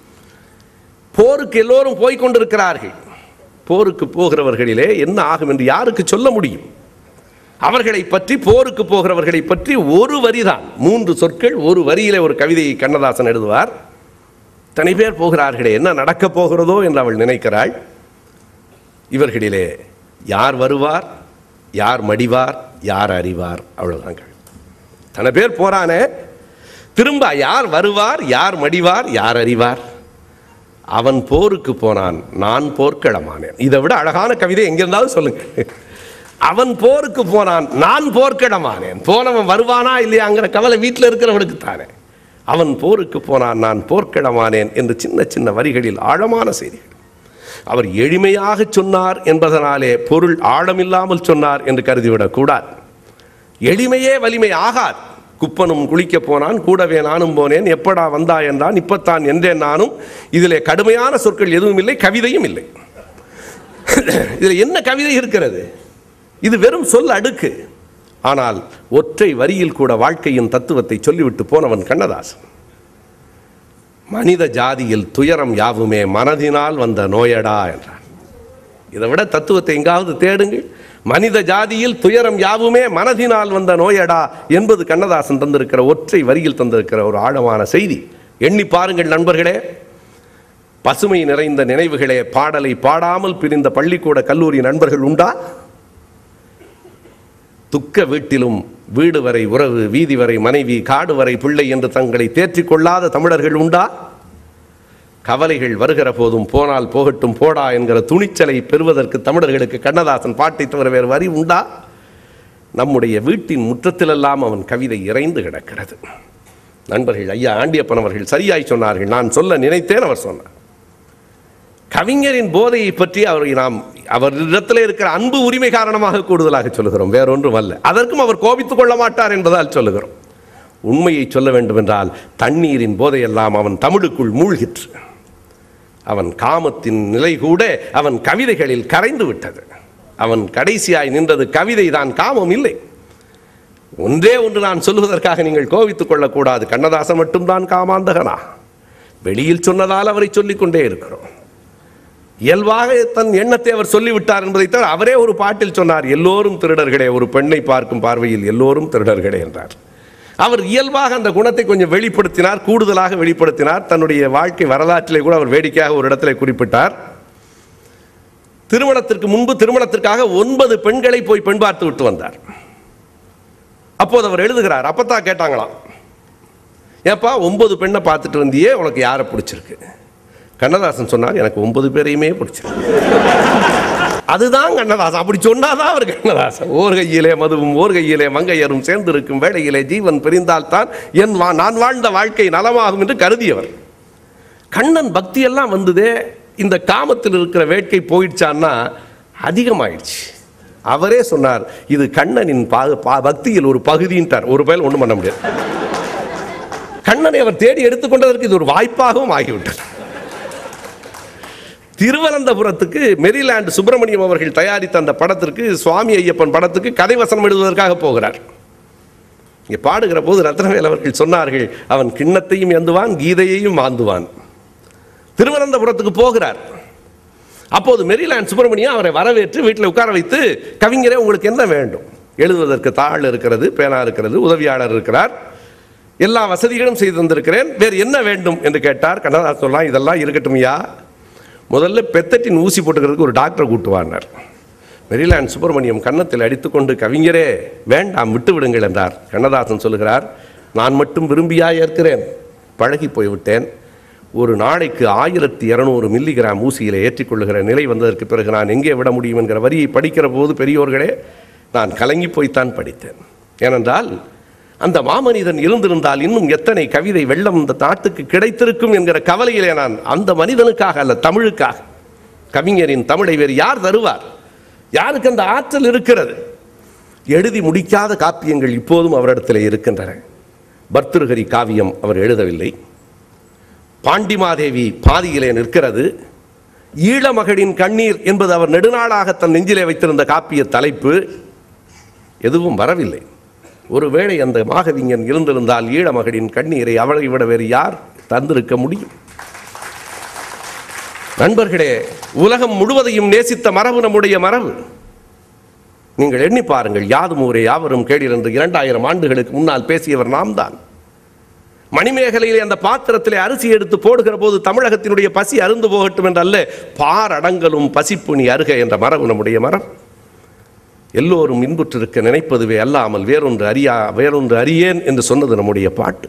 Speaker 1: போருக்கு எல்லோரும் போய்க் கொண்டிருக்கிறார்கள் போருக்கு போகிறவர்களிலே என்ன ஆகும் என்று யாருக்கு சொல்ல முடியும் அவர்களை பற்றி போருக்கு போகிறவர்களை பற்றி ஒரு வரிதான் மூன்று சொற்கள் ஒரு வரியிலே ஒரு கவிதையை கண்ணதாசன் எழுதுவார் தனி பேர் போகிறார்களே என்ன நடக்கப் போகிறதோ என்று அவள் நினைக்கிறாள் இவர்களிலே யார் வருவார் யார் மடிவார் யார் அறிவார் அவ்வளவுதான் கேள்வி. தன பேர் போறானே திரும்ப யார் வருவார் யார் மடிவார் யார் அறிவார் அவன் போருக்கு போனான் நான் போர்க்களமானேன் இதை விட அழகான கவிதை எங்கிருந்தாலும் சொல்லுங்க அவன் போருக்கு போனான் நான் போர்க்களமானேன் போனவன் வருவானா இல்லையாங்கிற கவலை வீட்டில் இருக்கிறவனுக்கு தானே அவன் போருக்கு போனான் நான் போர்க்களமானேன் என்று சின்ன சின்ன வரிகளில் ஆழமான செய்திகள் அவர் எளிமையாக சொன்னார் என்பதனாலே பொருள் ஆழமில்லாமல் சொன்னார் என்று கருதிவிடக் கூடாது எளிமையே வலிமை ஆகாது குப்பனும் குளிக்க போனான் கூடவே நானும் போனேன் எப்படா வந்தா என்றான் இப்பத்தான் என்றேன் நானும் இதிலே கடுமையான சொற்கள் எதுவும் இல்லை கவிதையும் இல்லை இதில் என்ன கவிதை இருக்கிறது இது வெறும் சொல் அடுக்கு ஆனால் ஒற்றை வரியில் கூட வாழ்க்கையின் தத்துவத்தை சொல்லிவிட்டு போனவன் கண்ணதாசன் மனித ஜாதியில் துயரம் யாவுமே மனதினால் வந்த நோயடா என்றான் இதை விட தத்துவத்தை எங்காவது தேடுங்கள் மனித ஜாதியில் துயரம் யாவுமே மனதினால் வந்த நோயடா என்பது கண்ணதாசன் தந்திருக்கிற ஒற்றை வரியில் தந்திருக்கிற ஒரு ஆழமான செய்தி எண்ணி பாருங்கள் நண்பர்களே பசுமை நிறைந்த நினைவுகளே பாடலை பாடாமல் பிரிந்த பள்ளிக்கூட கல்லூரி நண்பர்கள் உண்டா துக்க வீட்டிலும் வீடு வரை உறவு வீதி வரை மனைவி காடு வரை பிள்ளை என்று தங்களை தேற்றிக் கொள்ளாத தமிழர்கள் உண்டா கவலைகள் வருகிற போதும் போனால் போகட்டும் போடா என்கிற துணிச்சலை பெறுவதற்கு தமிழர்களுக்கு கண்ணதாசன் பாட்டை தவிர வேறு வரி உண்டா நம்முடைய வீட்டின் முற்றத்திலெல்லாம் அவன் கவிதை இறைந்து கிடக்கிறது நண்பர்கள் ஐயா ஆண்டியப்பன் அவர்கள் சரியாய் சொன்னார்கள் நான் சொல்ல நினைத்தேன் அவர் சொன்னார் கவிஞரின் போதையை பற்றி அவரை நாம் அவரிடத்தில் இருக்கிற அன்பு உரிமை காரணமாக கூடுதலாக சொல்லுகிறோம் வேறொன்றும் அல்ல அதற்கும் அவர் கோபித்துக் கொள்ள மாட்டார் என்பதால் சொல்லுகிறோம் உண்மையை சொல்ல வேண்டுமென்றால் தண்ணீரின் போதையெல்லாம் அவன் தமிழுக்குள் மூழ்கிற்று அவன் காமத்தின் நிலை கூட அவன் கவிதைகளில் கரைந்து விட்டது அவன் கடைசியாய் நின்றது கவிதை தான் காமம் இல்லை ஒன்றே ஒன்று நான் சொல்லுவதற்காக நீங்கள் கோபித்துக் கொள்ளக்கூடாது கண்ணதாசன் மட்டும்தான் காமாந்தகனா வெளியில் சொன்னதால் அவரை சொல்லிக் கொண்டே இருக்கிறோம் இயல்பாக தன் எண்ணத்தை அவர் சொல்லிவிட்டார் என்பதை தவிர அவரே ஒரு பாட்டில் சொன்னார் எல்லோரும் திருடர்களே ஒரு பெண்ணை பார்க்கும் பார்வையில் எல்லோரும் திருடர்களே என்றார் அவர் இயல்பாக அந்த குணத்தை கொஞ்சம் வெளிப்படுத்தினார் கூடுதலாக வெளிப்படுத்தினார் தன்னுடைய வாழ்க்கை வரலாற்றிலே கூட அவர் வேடிக்கையாக ஒரு இடத்துல குறிப்பிட்டார் திருமணத்திற்கு முன்பு திருமணத்திற்காக ஒன்பது பெண்களை போய் பெண் பார்த்து விட்டு வந்தார் அப்போது அவர் எழுதுகிறார் அப்பத்தான் கேட்டாங்களாம் ஏப்பா ஒன்பது பெண்ணை பார்த்துட்டு வந்தியே உனக்கு யாரை பிடிச்சிருக்கு கண்ணதாசன் சொன்னார் எனக்கு ஒன்பது பேரையுமே பிடிச்சிருக்கு அதுதான் கண்ணதாசன் அப்படி சொன்னாதான் அவர் கண்ணதாசன் ஓர் கையிலே மதுவும் ஓர் கையிலே மங்கையரும் சேர்ந்திருக்கும் வேளையிலே ஜீவன் பிரிந்தால்தான் என் வா நான் வாழ்ந்த வாழ்க்கை நலமாகும் என்று கருதியவர் கண்ணன் பக்தி எல்லாம் வந்ததே இந்த காமத்தில் இருக்கிற வேட்கை போயிடுச்சான்னா அதிகமாயிடுச்சு அவரே சொன்னார் இது கண்ணனின் பா- பா- பக்தியில் ஒரு பகுதின்ட்டார் ஒரு பயல் ஒன்றும் பண்ண முடியாது கண்ணனை அவர் தேடி எடுத்துக்கொண்டதற்கு இது ஒரு வாய்ப்பாகவும் ஆகிவிட்டது திருவனந்தபுரத்துக்கு மெரிலாண்ட் சுப்பிரமணியம் அவர்கள் தயாரித்த அந்த படத்திற்கு சுவாமி ஐயப்பன் படத்துக்கு கதை வசனம் எழுதுவதற்காக போகிறார் இங்கே பாடுகிற போது ரத்னவேல் அவர்கள் சொன்னார்கள் அவன் கிண்ணத்தையும் எந்துவான் கீதையையும் மாந்துவான் திருவனந்தபுரத்துக்கு போகிறார் அப்போது மெரிலாண்ட் சுப்பிரமணியம் அவரை வரவேற்று வீட்டில் உட்கார வைத்து கவிஞரே உங்களுக்கு என்ன வேண்டும் எழுதுவதற்கு தாள் இருக்கிறது பேனா இருக்கிறது உதவியாளர் இருக்கிறார் எல்லா வசதிகளும் செய்து தந்திருக்கிறேன் வேறு என்ன வேண்டும் என்று கேட்டார் கண்ணதாசன் சொல்லலாம் இதெல்லாம் இருக்கட்டும்யா முதல்ல பெத்தட்டின் ஊசி போட்டுக்கிறதுக்கு ஒரு டாக்டரை கூட்டுவார்னார் மெரிலாண்ட் சுப்பிரமணியம் கன்னத்தில் அடித்துக்கொண்டு கவிஞரே வேண்டாம் விட்டு விடுங்கள் என்றார் கண்ணதாசன் சொல்லுகிறார் நான் மட்டும் விரும்பியா ஏற்கிறேன் பழகி போய்விட்டேன் ஒரு நாளைக்கு ஆயிரத்தி இரநூறு மில்லிகிராம் ஊசியில் ஏற்றிக்கொள்ளுகிற நிலை வந்ததற்கு பிறகு நான் எங்கே விட முடியும் என்கிற வரியை படிக்கிற போது பெரியோர்களே நான் கலங்கி போய்த்தான் படித்தேன் ஏனென்றால் அந்த மாமனிதன் இருந்திருந்தால் இன்னும் எத்தனை கவிதை வெள்ளம் இந்த நாட்டுக்கு கிடைத்திருக்கும் என்கிற கவலையிலே நான் அந்த மனிதனுக்காக அல்ல தமிழுக்காக கவிஞரின் தமிழை வேறு யார் தருவார் யாருக்கு அந்த ஆற்றல் இருக்கிறது எழுதி முடிக்காத காப்பியங்கள் இப்போதும் அவரிடத்தில் இருக்கின்றன பர்திருஹரி காவியம் அவர் எழுதவில்லை பாண்டிமாதேவி பாதியிலே நிற்கிறது ஈழமகளின் கண்ணீர் என்பது அவர் நெடுநாளாக தன் நெஞ்சிலே வைத்திருந்த காப்பிய தலைப்பு எதுவும் வரவில்லை ஒருவேளை அந்த மாகவிஞன் இருந்திருந்தால் ஈழமகளின் கண்ணீரை அவளை விட வேறு யார் தந்திருக்க முடியும் நண்பர்களே உலகம் முழுவதையும் நேசித்த மரபு நம்முடைய மரபு நீங்கள் எண்ணி பாருங்கள் யாதும் ஊரே யாவரும் கேளீர் என்று இரண்டாயிரம் ஆண்டுகளுக்கு முன்னால் பேசியவர் நாம் தான் மணிமேகலையிலே அந்த பாத்திரத்திலே அரிசி எடுத்து போடுகிற போது தமிழகத்தினுடைய பசி அருந்து போகட்டும் என்றல்ல பாரடங்கலும் பசிப்புணி அருக என்ற மரபு நம்முடைய மரம் எல்லோரும் இன்புற்றிருக்க நினைப்பதுவே அல்லாமல் வேறொன்று அறியா வேறொன்று அறியேன் என்று சொன்னது நம்முடைய பாட்டு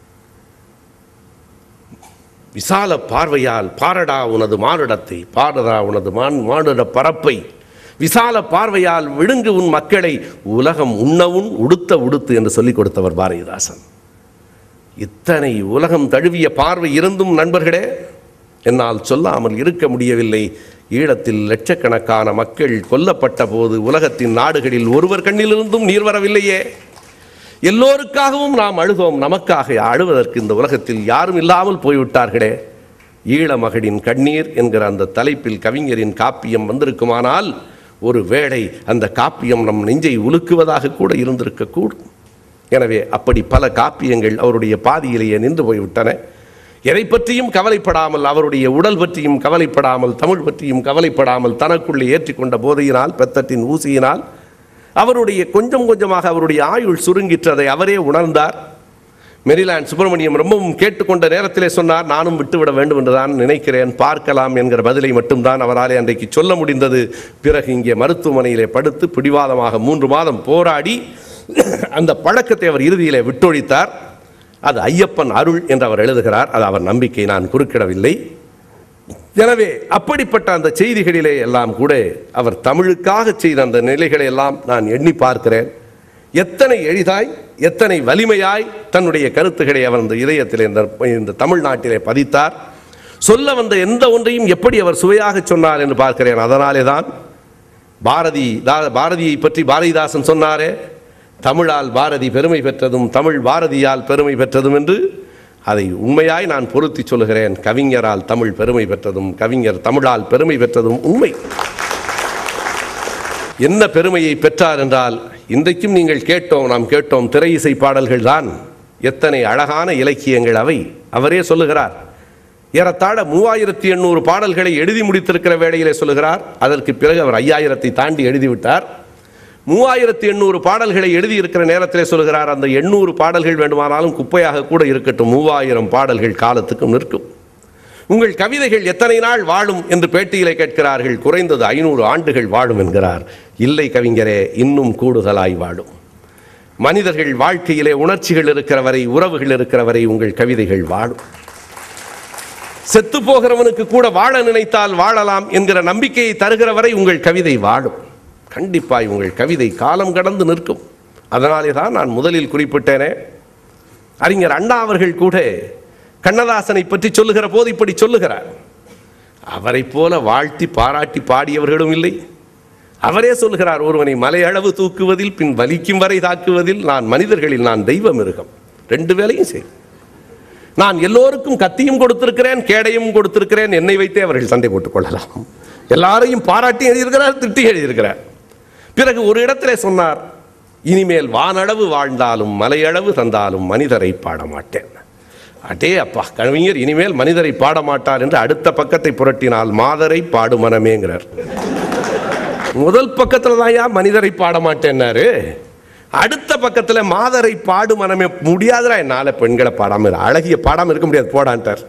Speaker 1: விசால பார்வையால் பாரடா உனது மானுடத்தை பாரடா உனது மான் மானுட பரப்பை விசால பார்வையால் விழுங்கு உன் மக்களை உலகம் உண்ணவும் உடுத்த உடுத்து என்று சொல்லிக் கொடுத்தவர் பாரதிதாசன் இத்தனை உலகம் தழுவிய பார்வை இருந்தும் நண்பர்களே என்னால் சொல்லாமல் இருக்க முடியவில்லை ஈழத்தில் லட்சக்கணக்கான மக்கள் கொல்லப்பட்ட போது உலகத்தின் நாடுகளில் ஒருவர் கண்ணிலிருந்தும் நீர் வரவில்லையே எல்லோருக்காகவும் நாம் அழுதோம் நமக்காக அழுவதற்கு இந்த உலகத்தில் யாரும் இல்லாமல் போய்விட்டார்களே ஈழமகளின் கண்ணீர் என்கிற அந்த தலைப்பில் கவிஞரின் காப்பியம் வந்திருக்குமானால் ஒரு வேளை அந்த காப்பியம் நம் நெஞ்சை உலுக்குவதாக கூட இருந்திருக்கக்கூடும் எனவே அப்படி பல காப்பியங்கள் அவருடைய பாதியிலேயே நின்று போய்விட்டன எதை பற்றியும் கவலைப்படாமல் அவருடைய உடல் பற்றியும் கவலைப்படாமல் தமிழ் பற்றியும் கவலைப்படாமல் தனக்குள்ளே ஏற்றிக்கொண்ட போதையினால் பெத்தட்டின் ஊசியினால் அவருடைய கொஞ்சம் கொஞ்சமாக அவருடைய ஆயுள் சுருங்கிற்றதை அவரே உணர்ந்தார் மெரிலாண்ட் சுப்பிரமணியம் ரொம்பவும் கேட்டுக்கொண்ட நேரத்திலே சொன்னார் நானும் விட்டுவிட வேண்டும் என்று தான் நினைக்கிறேன் பார்க்கலாம் என்கிற பதிலை மட்டும்தான் அவராலே அன்றைக்கு சொல்ல முடிந்தது பிறகு இங்கே மருத்துவமனையிலே படுத்து பிடிவாதமாக மூன்று மாதம் போராடி அந்த பழக்கத்தை அவர் இறுதியிலே விட்டொழித்தார் அது ஐயப்பன் அருள் என்று அவர் எழுதுகிறார் அது அவர் நம்பிக்கை நான் குறுக்கிடவில்லை எனவே அப்படிப்பட்ட அந்த செய்திகளிலே எல்லாம் கூட அவர் தமிழுக்காக செய்த அந்த நிலைகளை எல்லாம் நான் எண்ணி பார்க்கிறேன் எத்தனை எளிதாய் எத்தனை வலிமையாய் தன்னுடைய கருத்துக்களை அவர் அந்த இதயத்தில் இந்த இந்த தமிழ்நாட்டிலே பதித்தார் சொல்ல வந்த எந்த ஒன்றையும் எப்படி அவர் சுவையாக சொன்னார் என்று பார்க்கிறேன் அதனாலே தான் பாரதி தா- பாரதியை பற்றி பாரதிதாசன் சொன்னாரே தமிழால் பாரதி பெருமை பெற்றதும் தமிழ் பாரதியால் பெருமை பெற்றதும் என்று அதை உண்மையாய் நான் பொருத்தி சொல்லுகிறேன் கவிஞரால் தமிழ் பெருமை பெற்றதும் கவிஞர் தமிழால் பெருமை பெற்றதும் உண்மை என்ன பெருமையை பெற்றார் என்றால் இன்றைக்கும் நீங்கள் கேட்டோம் நாம் கேட்டோம் திரை இசை பாடல்கள் தான் எத்தனை அழகான இலக்கியங்கள் அவை அவரே சொல்லுகிறார் ஏறத்தாழ மூவாயிரத்தி எண்ணூறு பாடல்களை எழுதி முடித்திருக்கிற வேளையிலே சொல்லுகிறார் அதற்கு பிறகு அவர் ஐயாயிரத்தை தாண்டி எழுதிவிட்டார் மூவாயிரத்தி எண்ணூறு பாடல்களை எழுதியிருக்கிற நேரத்திலே சொல்லுகிறார் அந்த எண்ணூறு பாடல்கள் வேண்டுமானாலும் குப்பையாக கூட இருக்கட்டும் மூவாயிரம் பாடல்கள் காலத்துக்கும் நிற்கும் உங்கள் கவிதைகள் எத்தனை நாள் வாழும் என்று பேட்டியிலே கேட்கிறார்கள் குறைந்தது ஐநூறு ஆண்டுகள் வாழும் என்கிறார் இல்லை கவிஞரே இன்னும் கூடுதலாய் வாழும் மனிதர்கள் வாழ்க்கையிலே உணர்ச்சிகள் இருக்கிற வரை உறவுகள் இருக்கிற வரை உங்கள் கவிதைகள் வாழும் செத்து போகிறவனுக்கு கூட வாழ நினைத்தால் வாழலாம் என்கிற நம்பிக்கையை தருகிற வரை உங்கள் கவிதை வாழும் கண்டிப்பாய் உங்கள் கவிதை காலம் கடந்து நிற்கும் அதனாலே தான் நான் முதலில் குறிப்பிட்டேனே அறிஞர் அண்ணா அவர்கள் கூட கண்ணதாசனை பற்றி சொல்லுகிற போது இப்படி சொல்லுகிறார் அவரைப் போல வாழ்த்தி பாராட்டி பாடியவர்களும் இல்லை அவரே சொல்லுகிறார் ஒருவனை மலையளவு தூக்குவதில் பின் வலிக்கும் வரை தாக்குவதில் நான் மனிதர்களில் நான் தெய்வ மிருகம் ரெண்டு வேலையும் செய் நான் எல்லோருக்கும் கத்தியும் கொடுத்திருக்கிறேன் கேடையும் கொடுத்திருக்கிறேன் என்னை வைத்தே அவர்கள் சண்டை போட்டுக் கொள்ளலாம் எல்லாரையும் பாராட்டி எழுதியிருக்கிறார் திட்டி எழுதியிருக்கிறார் பிறகு ஒரு இடத்திலே சொன்னார் இனிமேல் வானளவு வாழ்ந்தாலும் மலையளவு தந்தாலும் மனிதரை பாட மாட்டேன் அடே அப்பா கவிஞர் இனிமேல் மனிதரை பாட மாட்டார் என்று அடுத்த பக்கத்தை புரட்டினால் மாதரை பாடு மனமேங்கிறார் முதல் பக்கத்துல தான் மனிதரை பாட மாட்டேன்னாரு அடுத்த பக்கத்துல மாதரை பாடு மனமே முடியாதுடா என்னால பெண்களை பாடாம இரு. அழகிய பாடாம இருக்க முடியாது போடான்ட்டார்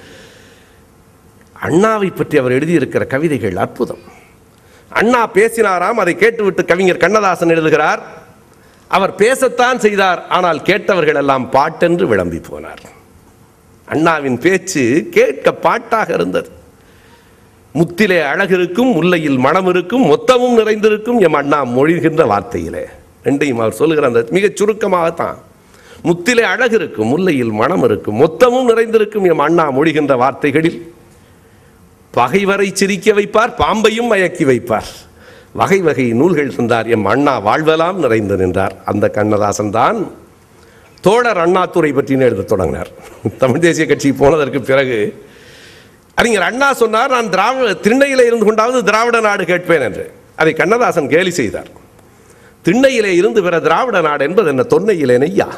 Speaker 1: அண்ணாவை பற்றி அவர் எழுதியிருக்கிற கவிதைகள் அற்புதம் அண்ணா பேசினாராம் அதை கேட்டுவிட்டு கவிஞர் கண்ணதாசன் எழுதுகிறார் அவர் பேசத்தான் செய்தார் ஆனால் கேட்டவர்கள் எல்லாம் பாட்டென்று விளம்பி போனார் அண்ணாவின் பேச்சு கேட்க பாட்டாக இருந்தது முத்திலே அழகு இருக்கும் முல்லையில் மனம் இருக்கும் மொத்தமும் நிறைந்திருக்கும் எம் அண்ணா மொழிகின்ற வார்த்தையிலே ரெண்டையும் அவர் சொல்லுகிற அந்த மிகச் சுருக்கமாகத்தான் முத்திலே அழகு இருக்கும் முல்லையில் மனம் இருக்கும் மொத்தமும் நிறைந்திருக்கும் எம் அண்ணா மொழிகின்ற வார்த்தைகளில் பகைவரை சிரிக்க வைப்பார் பாம்பையும் மயக்கி வைப்பார் வகை வகை நூல்கள் தந்தார் எம் அண்ணா வாழ்வெல்லாம் நிறைந்து நின்றார் அந்த கண்ணதாசன் தான் தோழர் அண்ணாதுரை பற்றின்னு எழுத தொடங்கினார் தமிழ் தேசிய கட்சிக்கு போனதற்கு பிறகு அறிஞர் அண்ணா சொன்னார் நான் திராவிட திண்ணையிலே இருந்து கொண்டாவது திராவிட நாடு கேட்பேன் என்று அதை கண்ணதாசன் கேலி செய்தார் திண்ணையிலே இருந்து பிற திராவிட நாடு என்பது என்ன தொன்னையிலே நெய்யா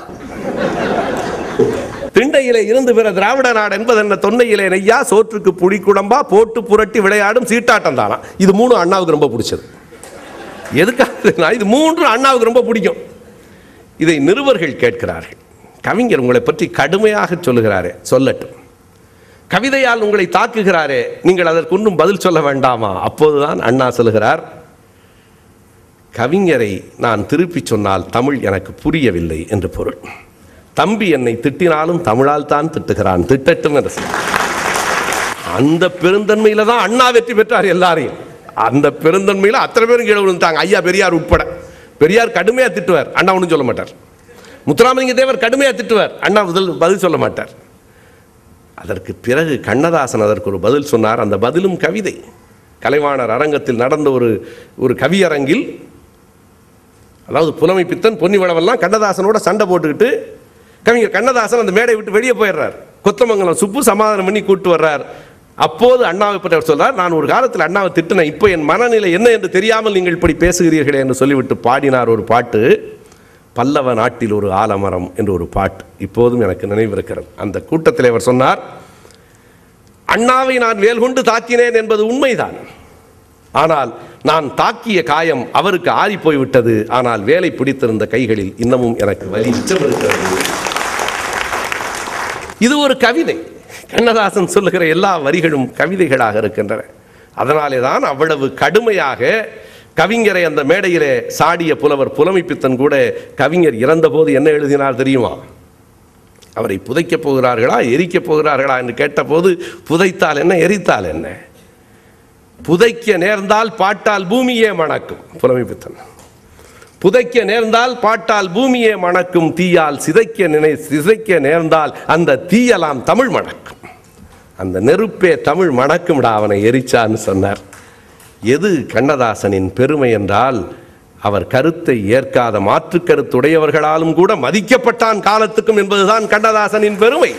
Speaker 1: திண்ணையிலே இருந்து பிற திராவிட நாடு என்பது என்ன தொன்னையிலே நெய்யா சோற்றுக்கு புளி குழம்பா போட்டு புரட்டி விளையாடும் சீட்டாட்டம் தானா இது மூணு அண்ணாவுக்கு ரொம்ப பிடிச்சது எதுக்காக இது மூன்று அண்ணாவுக்கு ரொம்ப பிடிக்கும் இதை நிருபர்கள் கேட்கிறார்கள் கவிஞர் உங்களை பற்றி கடுமையாக சொல்லுகிறாரே சொல்லட்டும் கவிதையால் உங்களை தாக்குகிறாரே நீங்கள் அதற்கு ஒன்றும் பதில் சொல்ல வேண்டாமா அப்போதுதான் அண்ணா சொல்லுகிறார் கவிஞரை நான் திருப்பிச் சொன்னால் தமிழ் எனக்கு புரியவில்லை என்று பொருள் தம்பி என்னை திட்டினாலும் தமிழால் தான் திட்டுகிறான் திட்டட்டும் என்று சொன்னார். அந்த பெருந்தன்மையில தான் அண்ணா வெற்றி பெற்றார் எல்லாரையும் அந்த பெருந்தன்மையில அத்தனை பேரும் கீழே விழுந்தாங்க ஐயா பெரியார் உட்பட பெரியார் கடுமையா திட்டுவார் அண்ணா ஒன்றும் சொல்ல மாட்டார் முத்துராமலிங்க தேவர் கடுமையா திட்டுவார் அண்ணா பதில் பதில் சொல்ல மாட்டார் அதற்கு பிறகு கண்ணதாசன் அதற்கு ஒரு பதில் சொன்னார் அந்த பதிலும் கவிதை கலைவாணர் அரங்கத்தில் நடந்த ஒரு ஒரு கவியரங்கில் அதாவது புலமை பித்தன் பொன்னிவளவெல்லாம் கண்ணதாசனோட சண்டை போட்டுக்கிட்டு கவிஞர் கண்ணதாசன் அந்த மேடை விட்டு வெளியே போயிடுறார் கொத்தமங்கலம் சுப்பு சமாதானம் பண்ணி கூட்டு வர்றார் அப்போது அண்ணாவை பற்றி அவர் சொல்றார் நான் ஒரு காலத்தில் அண்ணாவை திட்டினேன் இப்போ என் மனநிலை என்ன என்று தெரியாமல் நீங்கள் இப்படி பேசுகிறீர்களே என்று சொல்லிவிட்டு பாடினார் ஒரு பாட்டு பல்லவ நாட்டில் ஒரு ஆலமரம் என்று ஒரு பாட்டு இப்போதும் எனக்கு நினைவிருக்கிறது அந்த கூட்டத்தில் அவர் சொன்னார் அண்ணாவை நான் வேல் கொண்டு தாக்கினேன் என்பது உண்மைதான் ஆனால் நான் தாக்கிய காயம் அவருக்கு ஆறி போய்விட்டது ஆனால் வேலை பிடித்திருந்த கைகளில் இன்னமும் எனக்கு வலி மிச்சம் இருக்கிறது இது ஒரு கவிதை கண்ணதாசன் சொல்லுகிற எல்லா வரிகளும் கவிதைகளாக இருக்கின்றன அதனாலே தான் அவ்வளவு கடுமையாக கவிஞரை அந்த மேடையிலே சாடிய புலவர் புலமைப்பித்தன் கூட கவிஞர் இறந்தபோது என்ன எழுதினார் தெரியுமா அவரை புதைக்கப் போகிறார்களா எரிக்கப் போகிறார்களா என்று கேட்டபோது புதைத்தால் என்ன எரித்தால் என்ன புதைக்க நேர்ந்தால் பாட்டால் பூமியே மணக்கும் புலமைப்பித்தன் புதைக்க நேர்ந்தால் பாட்டால் பூமியே மணக்கும் தீயால் சிதைக்க நினை சிதைக்க நேர்ந்தால் அந்த தீயலாம் தமிழ் மணக்கும் அந்த நெருப்பே தமிழ் மணக்கும்டா அவனை எரிச்சான்னு சொன்னார் எது கண்ணதாசனின் பெருமை என்றால் அவர் கருத்தை ஏற்காத மாற்று கருத்துடையவர்களாலும் கூட மதிக்கப்பட்டான் காலத்துக்கும் என்பதுதான் கண்ணதாசனின் பெருமை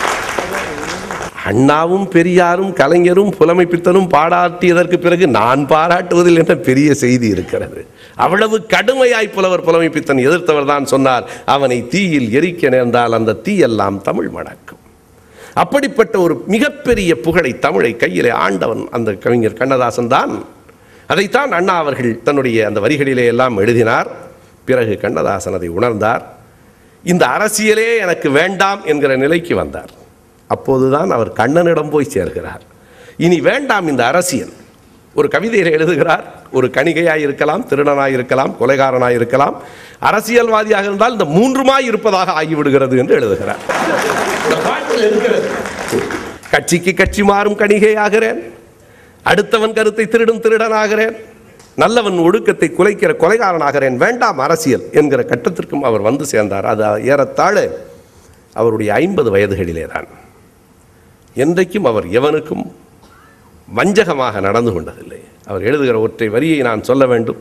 Speaker 1: அண்ணாவும் பெரியாரும் கலைஞரும் புலமை பித்தனும் பாராட்டியதற்கு பிறகு நான் பாராட்டுவதில் என்ற பெரிய செய்தி இருக்கிறது அவ்வளவு கடுமையாய் புலவர் புலமை பித்தன் எதிர்த்தவர் தான் சொன்னார் அவனை தீயில் எரிக்க நேர்ந்தால் அந்த தீயெல்லாம் தமிழ் மணக்கும் அப்படிப்பட்ட ஒரு மிகப்பெரிய புகழை தமிழை கையிலே ஆண்டவன் அந்த கவிஞர் கண்ணதாசன் தான் அதைத்தான் அண்ணா அவர்கள் தன்னுடைய அந்த வரிகளிலே எல்லாம் எழுதினார் பிறகு கண்ணதாசன் அதை உணர்ந்தார் இந்த அரசியலே எனக்கு வேண்டாம் என்கிற நிலைக்கு வந்தார் அப்போதுதான் அவர் கண்ணனிடம் போய் சேர்கிறார் இனி வேண்டாம் இந்த அரசியல் ஒரு கவிதையில் எழுதுகிறார் ஒரு கணிகையாய் இருக்கலாம் திருடனாய் இருக்கலாம் கொலைகாரனாய் இருக்கலாம் அரசியல்வாதியாக இருந்தால் இந்த மூன்றுமாய் இருப்பதாக ஆகிவிடுகிறது என்று எழுதுகிறார் இந்த பாட்டில் இருக்கிறது கட்சிக்கு கட்சி மாறும் கணிகையாகிறேன் அடுத்தவன் கருத்தை திருடும் திருடனாகிறேன் நல்லவன் ஒடுக்கத்தை குலைக்கிற கொலைகாரனாகிறேன் வேண்டாம் அரசியல் என்கிற கட்டத்திற்கும் அவர் வந்து சேர்ந்தார் அது ஏறத்தாழ அவருடைய ஐம்பது வயதுகளிலே தான் என்றைக்கும் அவர் எவனுக்கும் வஞ்சகமாக நடந்து கொண்டதில்லை அவர் எழுதுகிற ஒற்றை வரியை நான் சொல்ல வேண்டும்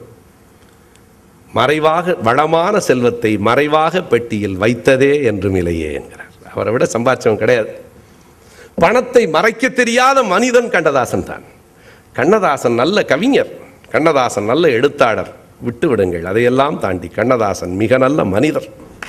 Speaker 1: மறைவாக வளமான செல்வத்தை மறைவாக பெட்டியில் வைத்ததே என்றும் இல்லையே என்கிறார் அவரை விட சம்பாதிச்சவன் கிடையாது பணத்தை மறைக்க தெரியாத மனிதன் கண்ணதாசன் தான் கண்ணதாசன் நல்ல கவிஞர் கண்ணதாசன் நல்ல எழுத்தாளர் விட்டு விடுங்கள் அதையெல்லாம் தாண்டி கண்ணதாசன் மிக நல்ல மனிதர்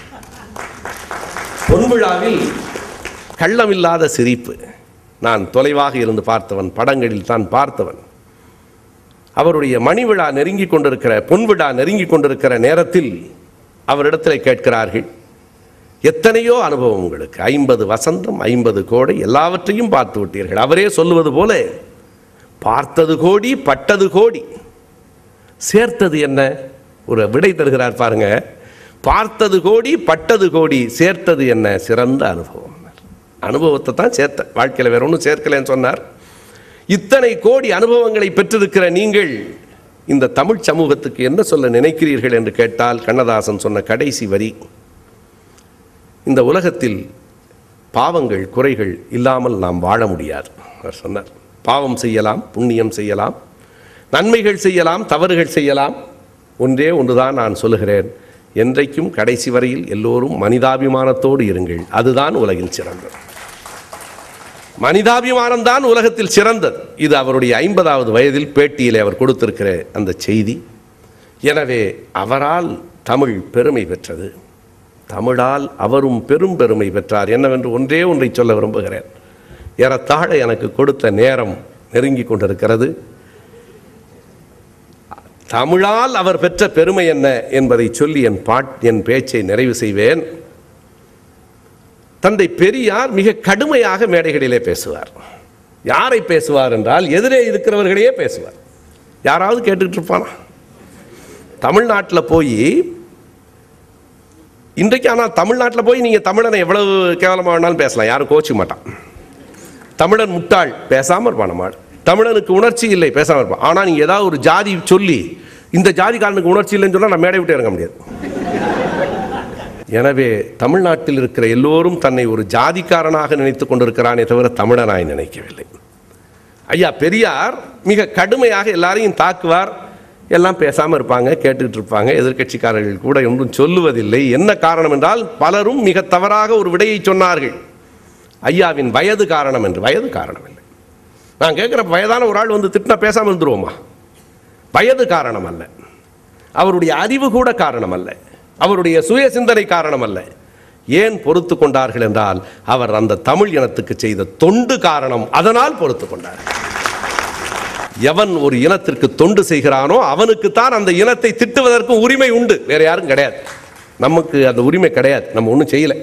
Speaker 1: பொன்விழாவில் கள்ளமில்லாத சிரிப்பு நான் தொலைவாக இருந்து பார்த்தவன் படங்களில் தான் பார்த்தவன் அவருடைய மணி விழா நெருங்கி கொண்டிருக்கிற பொன் விழா நெருங்கி கொண்டிருக்கிற நேரத்தில் அவரிடத்தில் கேட்கிறார்கள் எத்தனையோ அனுபவம் உங்களுக்கு ஐம்பது வசந்தம் ஐம்பது கோடை எல்லாவற்றையும் பார்த்து விட்டீர்கள் அவரே சொல்லுவது போல பார்த்தது கோடி பட்டது கோடி சேர்த்தது என்ன ஒரு விடை தருகிறார் பாருங்க பார்த்தது கோடி பட்டது கோடி சேர்த்தது என்ன சிறந்த அனுபவம் அனுபவத்தை தான் சேர்த்த வாழ்க்கையில் வேற ஒன்றும் சேர்க்கலைன்னு சொன்னார் இத்தனை கோடி அனுபவங்களை பெற்றிருக்கிற நீங்கள் இந்த தமிழ் சமூகத்துக்கு என்ன சொல்ல நினைக்கிறீர்கள் என்று கேட்டால் கண்ணதாசன் சொன்ன கடைசி வரி இந்த உலகத்தில் பாவங்கள் குறைகள் இல்லாமல் நாம் வாழ முடியாது அவர் சொன்னார் பாவம் செய்யலாம் புண்ணியம் செய்யலாம் நன்மைகள் செய்யலாம் தவறுகள் செய்யலாம் ஒன்றே ஒன்றுதான் நான் சொல்லுகிறேன் என்றைக்கும் கடைசி வரையில் எல்லோரும் மனிதாபிமானத்தோடு இருங்கள் அதுதான் உலகில் சிறந்தது மனிதாபிமானம்தான் உலகத்தில் சிறந்தது இது அவருடைய ஐம்பதாவது வயதில் பேட்டியிலே அவர் கொடுத்திருக்கிற அந்த செய்தி எனவே அவரால் தமிழ் பெருமை பெற்றது தமிழால் அவரும் பெரும் பெருமை பெற்றார் என்னவென்று ஒன்றே ஒன்றை சொல்ல விரும்புகிறேன் ஏறத்தாழ எனக்கு கொடுத்த நேரம் நெருங்கி கொண்டிருக்கிறது தமிழால் அவர் பெற்ற பெருமை என்ன என்பதை சொல்லி என் பாட் என் பேச்சை நிறைவு செய்வேன் தந்தை பெரியார் மிக கடுமையாக மேடைகளிலே பேசுவார் யாரை பேசுவார் என்றால் எதிரே இருக்கிறவர்களையே பேசுவார் யாராவது கேட்டுக்கிட்டு இருப்பானா தமிழ்நாட்டில் போய் இன்றைக்கு ஆனால் தமிழ்நாட்டில் போய் நீங்கள் தமிழனை எவ்வளவு கேவலமாக வேணாலும் பேசலாம் யாரும் கோச்சிக்க மாட்டான் தமிழன் முட்டாள் பேசாமல் இருப்பான் நம்மால் தமிழனுக்கு உணர்ச்சி இல்லை பேசாமல் இருப்பான் ஆனால் நீங்கள் ஏதாவது ஒரு ஜாதி சொல்லி இந்த ஜாதிக்காரனுக்கு உணர்ச்சி இல்லைன்னு சொன்னால் நான் மேடை விட்டு இறங்க முடியாது எனவே தமிழ்நாட்டில் இருக்கிற எல்லோரும் தன்னை ஒரு ஜாதிக்காரனாக நினைத்து கொண்டிருக்கிறானே தவிர தமிழனாய் நினைக்கவில்லை ஐயா பெரியார் மிக கடுமையாக எல்லாரையும் தாக்குவார் எல்லாம் பேசாமல் இருப்பாங்க கேட்டுக்கிட்டு இருப்பாங்க எதிர்க்கட்சிக்காரர்கள் கூட ஒன்றும் சொல்லுவதில்லை என்ன காரணம் என்றால் பலரும் மிக தவறாக ஒரு விடையை சொன்னார்கள் ஐயாவின் வயது காரணம் என்று வயது காரணம் இல்லை நான் கேட்குற வயதான ஒரு ஆள் வந்து திட்டினா பேசாமல் இருந்துருவோமா வயது காரணம் அல்ல அவருடைய அறிவு கூட காரணம் அல்ல அவருடைய சுய சிந்தனை காரணம் அல்ல ஏன் பொறுத்து கொண்டார்கள் என்றால் அவர் அந்த தமிழ் இனத்துக்கு செய்த தொண்டு காரணம் அதனால் பொறுத்து கொண்டார் எவன் ஒரு இனத்திற்கு தொண்டு செய்கிறானோ அவனுக்குத்தான் அந்த இனத்தை திட்டுவதற்கும் உரிமை உண்டு வேற யாரும் கிடையாது நமக்கு அந்த உரிமை கிடையாது நம்ம ஒன்றும் செய்யலை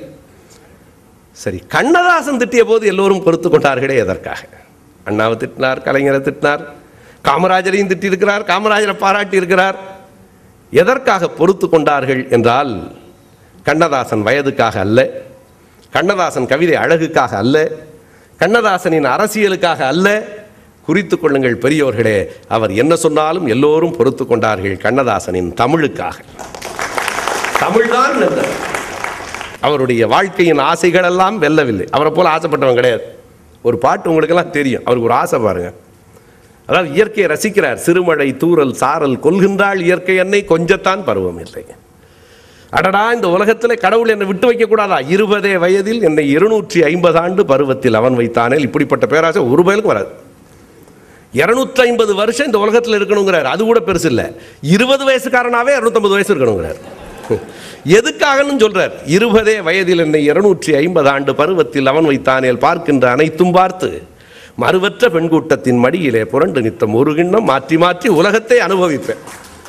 Speaker 1: சரி கண்ணதாசன் திட்டிய போது எல்லோரும் பொறுத்து கொண்டார்களே எதற்காக அண்ணாவை திட்டினார் கலைஞரை திட்டினார் காமராஜரையும் திட்டியிருக்கிறார் காமராஜரை பாராட்டி இருக்கிறார் எதற்காக பொறுத்து கொண்டார்கள் என்றால் கண்ணதாசன் வயதுக்காக அல்ல கண்ணதாசன் கவிதை அழகுக்காக அல்ல கண்ணதாசனின் அரசியலுக்காக அல்ல குறித்து கொள்ளுங்கள் பெரியோர்களே அவர் என்ன சொன்னாலும் எல்லோரும் பொறுத்து கொண்டார்கள் கண்ணதாசனின் தமிழுக்காக தமிழ்தான் வென்றது அவருடைய வாழ்க்கையின் ஆசைகளெல்லாம் வெல்லவில்லை அவரை போல ஆசைப்பட்டவன் கிடையாது ஒரு பாட்டு உங்களுக்கெல்லாம் தெரியும் அவருக்கு ஒரு ஆசை பாருங்க அதாவது இயற்கையை ரசிக்கிறார் சிறுமழை தூறல் சாரல் கொல்கின்றாள் இயற்கை என்னை கொஞ்சத்தான் பருவம் இல்லை அடடா இந்த உலகத்தில் கடவுள் என்னை விட்டு வைக்க கூடாதா இருபதே வயதில் என்னை இருநூற்றி ஐம்பது ஆண்டு பருவத்தில் அவன் வைத்தானேல் இப்படிப்பட்ட பேராசை ஒரு பயலுக்கு வராது இருநூற்றி ஐம்பது வருஷம் இந்த உலகத்தில் இருக்கணுங்கிறார் அது கூட பெருசு இல்லை இருபது வயசுக்காரனாவே இரநூத்தம்பது வயசு இருக்கணுங்கிறார் எதுக்காகன்னு சொல்றார் இருபதே வயதில் என்னை இருநூற்றி ஐம்பது ஆண்டு பருவத்தில் அவன் வைத்தானேல் பார்க்கின்ற அனைத்தும் பார்த்து மறுவற்ற பெண் கூட்டத்தின் மடியிலே புரண்டு நித்தம் ஒரு கிண்ணம் மாற்றி மாற்றி உலகத்தை அனுபவிப்பேன்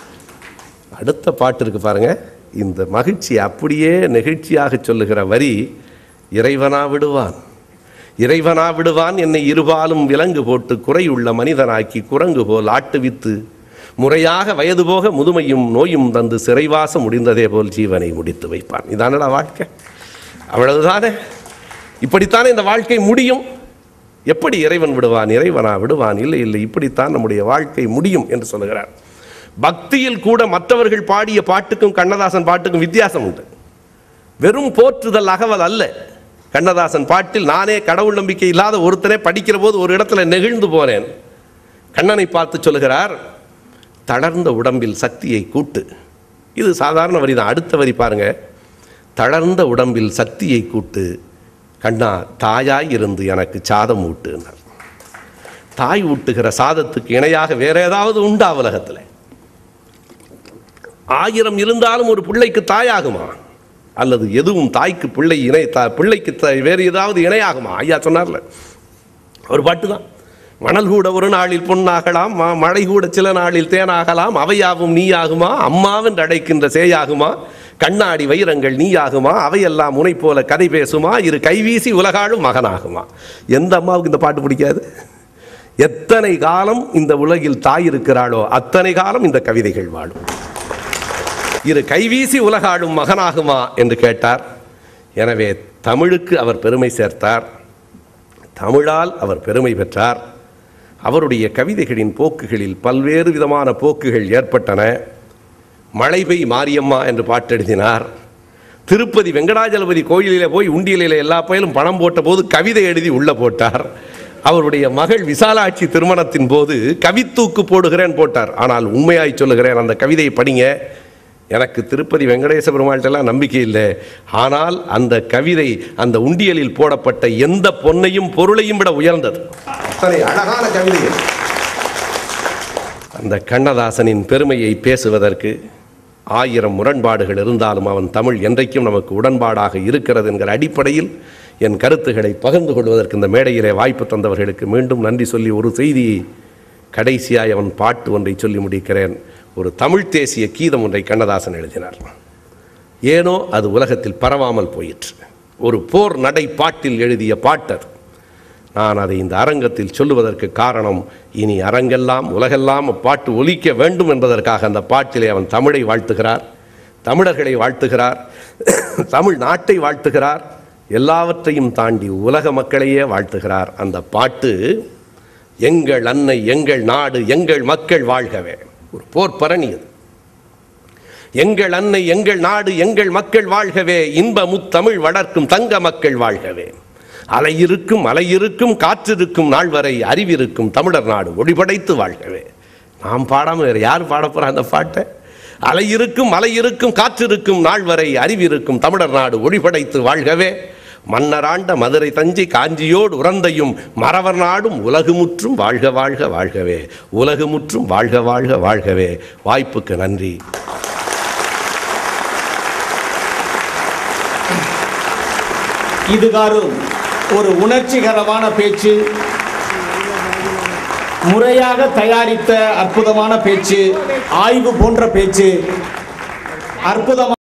Speaker 1: அடுத்த பாட்டு இருக்கு பாருங்க இந்த மகிழ்ச்சி அப்படியே நெகிழ்ச்சியாக சொல்லுகிற வரி இறைவனா விடுவான் இறைவனா விடுவான் என்னை இருபாலும் விலங்கு போட்டு குறையுள்ள மனிதனாக்கி குரங்கு போல் ஆட்டுவித்து முறையாக வயது போக முதுமையும் நோயும் தந்து சிறைவாசம் முடிந்ததே போல் ஜீவனை முடித்து வைப்பான் இதானடா வாழ்க்கை அவ்வளவுதானே இப்படித்தானே இந்த வாழ்க்கை முடியும் எப்படி இறைவன் விடுவான் இறைவனா விடுவான் இல்லை இல்லை இப்படித்தான் நம்முடைய வாழ்க்கை முடியும் என்று சொல்லுகிறார் பக்தியில் கூட மற்றவர்கள் பாடிய பாட்டுக்கும் கண்ணதாசன் பாட்டுக்கும் வித்தியாசம் உண்டு வெறும் போற்றுதல் அகவல் அல்ல கண்ணதாசன் பாட்டில் நானே கடவுள் நம்பிக்கை இல்லாத ஒருத்தனே படிக்கிற போது ஒரு இடத்துல நெகிழ்ந்து போனேன் கண்ணனை பார்த்து சொல்லுகிறார் தளர்ந்த உடம்பில் சக்தியை கூட்டு இது சாதாரண வரி தான் அடுத்த வரி பாருங்க தளர்ந்த உடம்பில் சக்தியை கூட்டு கண்ணா தாயாய் இருந்து எனக்கு சாதம் ஊட்டுனார் தாய் ஊட்டுகிற சாதத்துக்கு இணையாக வேற ஏதாவது உண்டா உலகத்தில் ஆயிரம் இருந்தாலும் ஒரு பிள்ளைக்கு தாயாகுமா அல்லது எதுவும் தாய்க்கு பிள்ளை இணை தா பிள்ளைக்கு த வேறு ஏதாவது இணையாகுமா ஐயா சொன்னார்ல ஒரு பாட்டு தான் மணல் கூட ஒரு நாளில் பொன்னாகலாம் மா- மழை கூட சில நாளில் தேனாகலாம் அவையாவும் நீயாகுமா அம்மாவென்று அழைக்கின்ற சேயாகுமா கண்ணாடி வைரங்கள் நீயாகுமா அவையெல்லாம் உனை போல கதை பேசுமா இரு கைவீசி உலகாளும் மகனாகுமா எந்த அம்மாவுக்கு இந்த பாட்டு பிடிக்காது எத்தனை காலம் இந்த உலகில் தாய் இருக்கிறாளோ அத்தனை காலம் இந்த கவிதைகள் வாழும் இரு கைவீசி உலகாளும் மகனாகுமா என்று கேட்டார் எனவே தமிழுக்கு அவர் பெருமை சேர்த்தார் தமிழால் அவர் பெருமை பெற்றார் அவருடைய கவிதைகளின் போக்குகளில் பல்வேறு விதமான போக்குகள் ஏற்பட்டன மழை பெய் மாரியம்மா என்று பாட்டு எழுதினார் திருப்பதி வெங்கடாஜலபதி கோயிலிலே போய் உண்டியலில் எல்லா பயிலும் பணம் போட்ட போது கவிதை எழுதி உள்ள போட்டார் அவருடைய மகள் விசாலாட்சி திருமணத்தின் போது கவித்தூக்கு போடுகிறேன் போட்டார் ஆனால் உண்மையாய் சொல்லுகிறேன் அந்த கவிதையை படிங்க எனக்கு திருப்பதி வெங்கடேச பெருமாள்கிட்டலாம் நம்பிக்கை இல்லை ஆனால் அந்த கவிதை அந்த உண்டியலில் போடப்பட்ட எந்த பொன்னையும் பொருளையும் விட உயர்ந்தது அத்தனை அழகான கவிதை அது. அந்த கண்ணதாசனின் பெருமையை பேசுவதற்கு ஆயிரம் முரண்பாடுகள் இருந்தாலும் அவன் தமிழ் என்றைக்கும் நமக்கு உடன்பாடாக இருக்கிறது என்கிற அடிப்படையில் என் கருத்துக்களை பகிர்ந்து கொள்வதற்கு இந்த மேடையிலே வாய்ப்பு தந்தவர்களுக்கு மீண்டும் நன்றி சொல்லி ஒரு செய்தியை கடைசியாய் அவன் பாட்டு ஒன்றை சொல்லி முடிக்கிறேன் ஒரு தமிழ் தேசிய கீதம் ஒன்றை கண்ணதாசன் எழுதினார் ஏனோ அது உலகத்தில் பரவாமல் போயிற்று ஒரு போர் நடை பாட்டில் எழுதிய பாட்டது நான் அதை இந்த அரங்கத்தில் சொல்லுவதற்கு காரணம் இனி அரங்கெல்லாம் உலகெல்லாம் அப்பாட்டு ஒலிக்க வேண்டும் என்பதற்காக அந்த பாட்டிலே அவன் தமிழை வாழ்த்துகிறார் தமிழர்களை வாழ்த்துகிறார் தமிழ் நாட்டை வாழ்த்துகிறார் எல்லாவற்றையும் தாண்டி உலக மக்களையே வாழ்த்துகிறார் அந்த பாட்டு எங்கள் அன்னை எங்கள் நாடு எங்கள் மக்கள் வாழ்கவே ஒரு போர் பரணி அது எங்கள் அன்னை எங்கள் நாடு எங்கள் மக்கள் வாழ்கவே இன்ப முத்தமிழ் வளர்க்கும் தங்க மக்கள் வாழ்கவே அலையிருக்கும் அலையிருக்கும் காற்றிருக்கும் நாள் வரை அறிவிருக்கும் தமிழர் நாடு ஒளிபடைத்து வாழ்கவே நாம் பாடாம வேறு யார் பாடப் போறா அந்த பாட்டை அலையிருக்கும் அலையிருக்கும் காற்றிருக்கும் நாள் வரை அறிவிருக்கும் தமிழர் நாடு ஒளிபடைத்து வாழ்கவே மன்னராண்ட மதுரை தஞ்சை காஞ்சியோடு உறந்தையும் மறவர் நாடும் உலகுமுற்றும் வாழ்க வாழ்க வாழ்கவே உலகுமுற்றும் வாழ்க வாழ்க வாழ்கவே வாய்ப்புக்கு நன்றி
Speaker 2: இதுகாரும் ஒரு உணர்ச்சிகரமான பேச்சு முறையாக தயாரித்த அற்புதமான பேச்சு ஆய்வு போன்ற பேச்சு அற்புதமான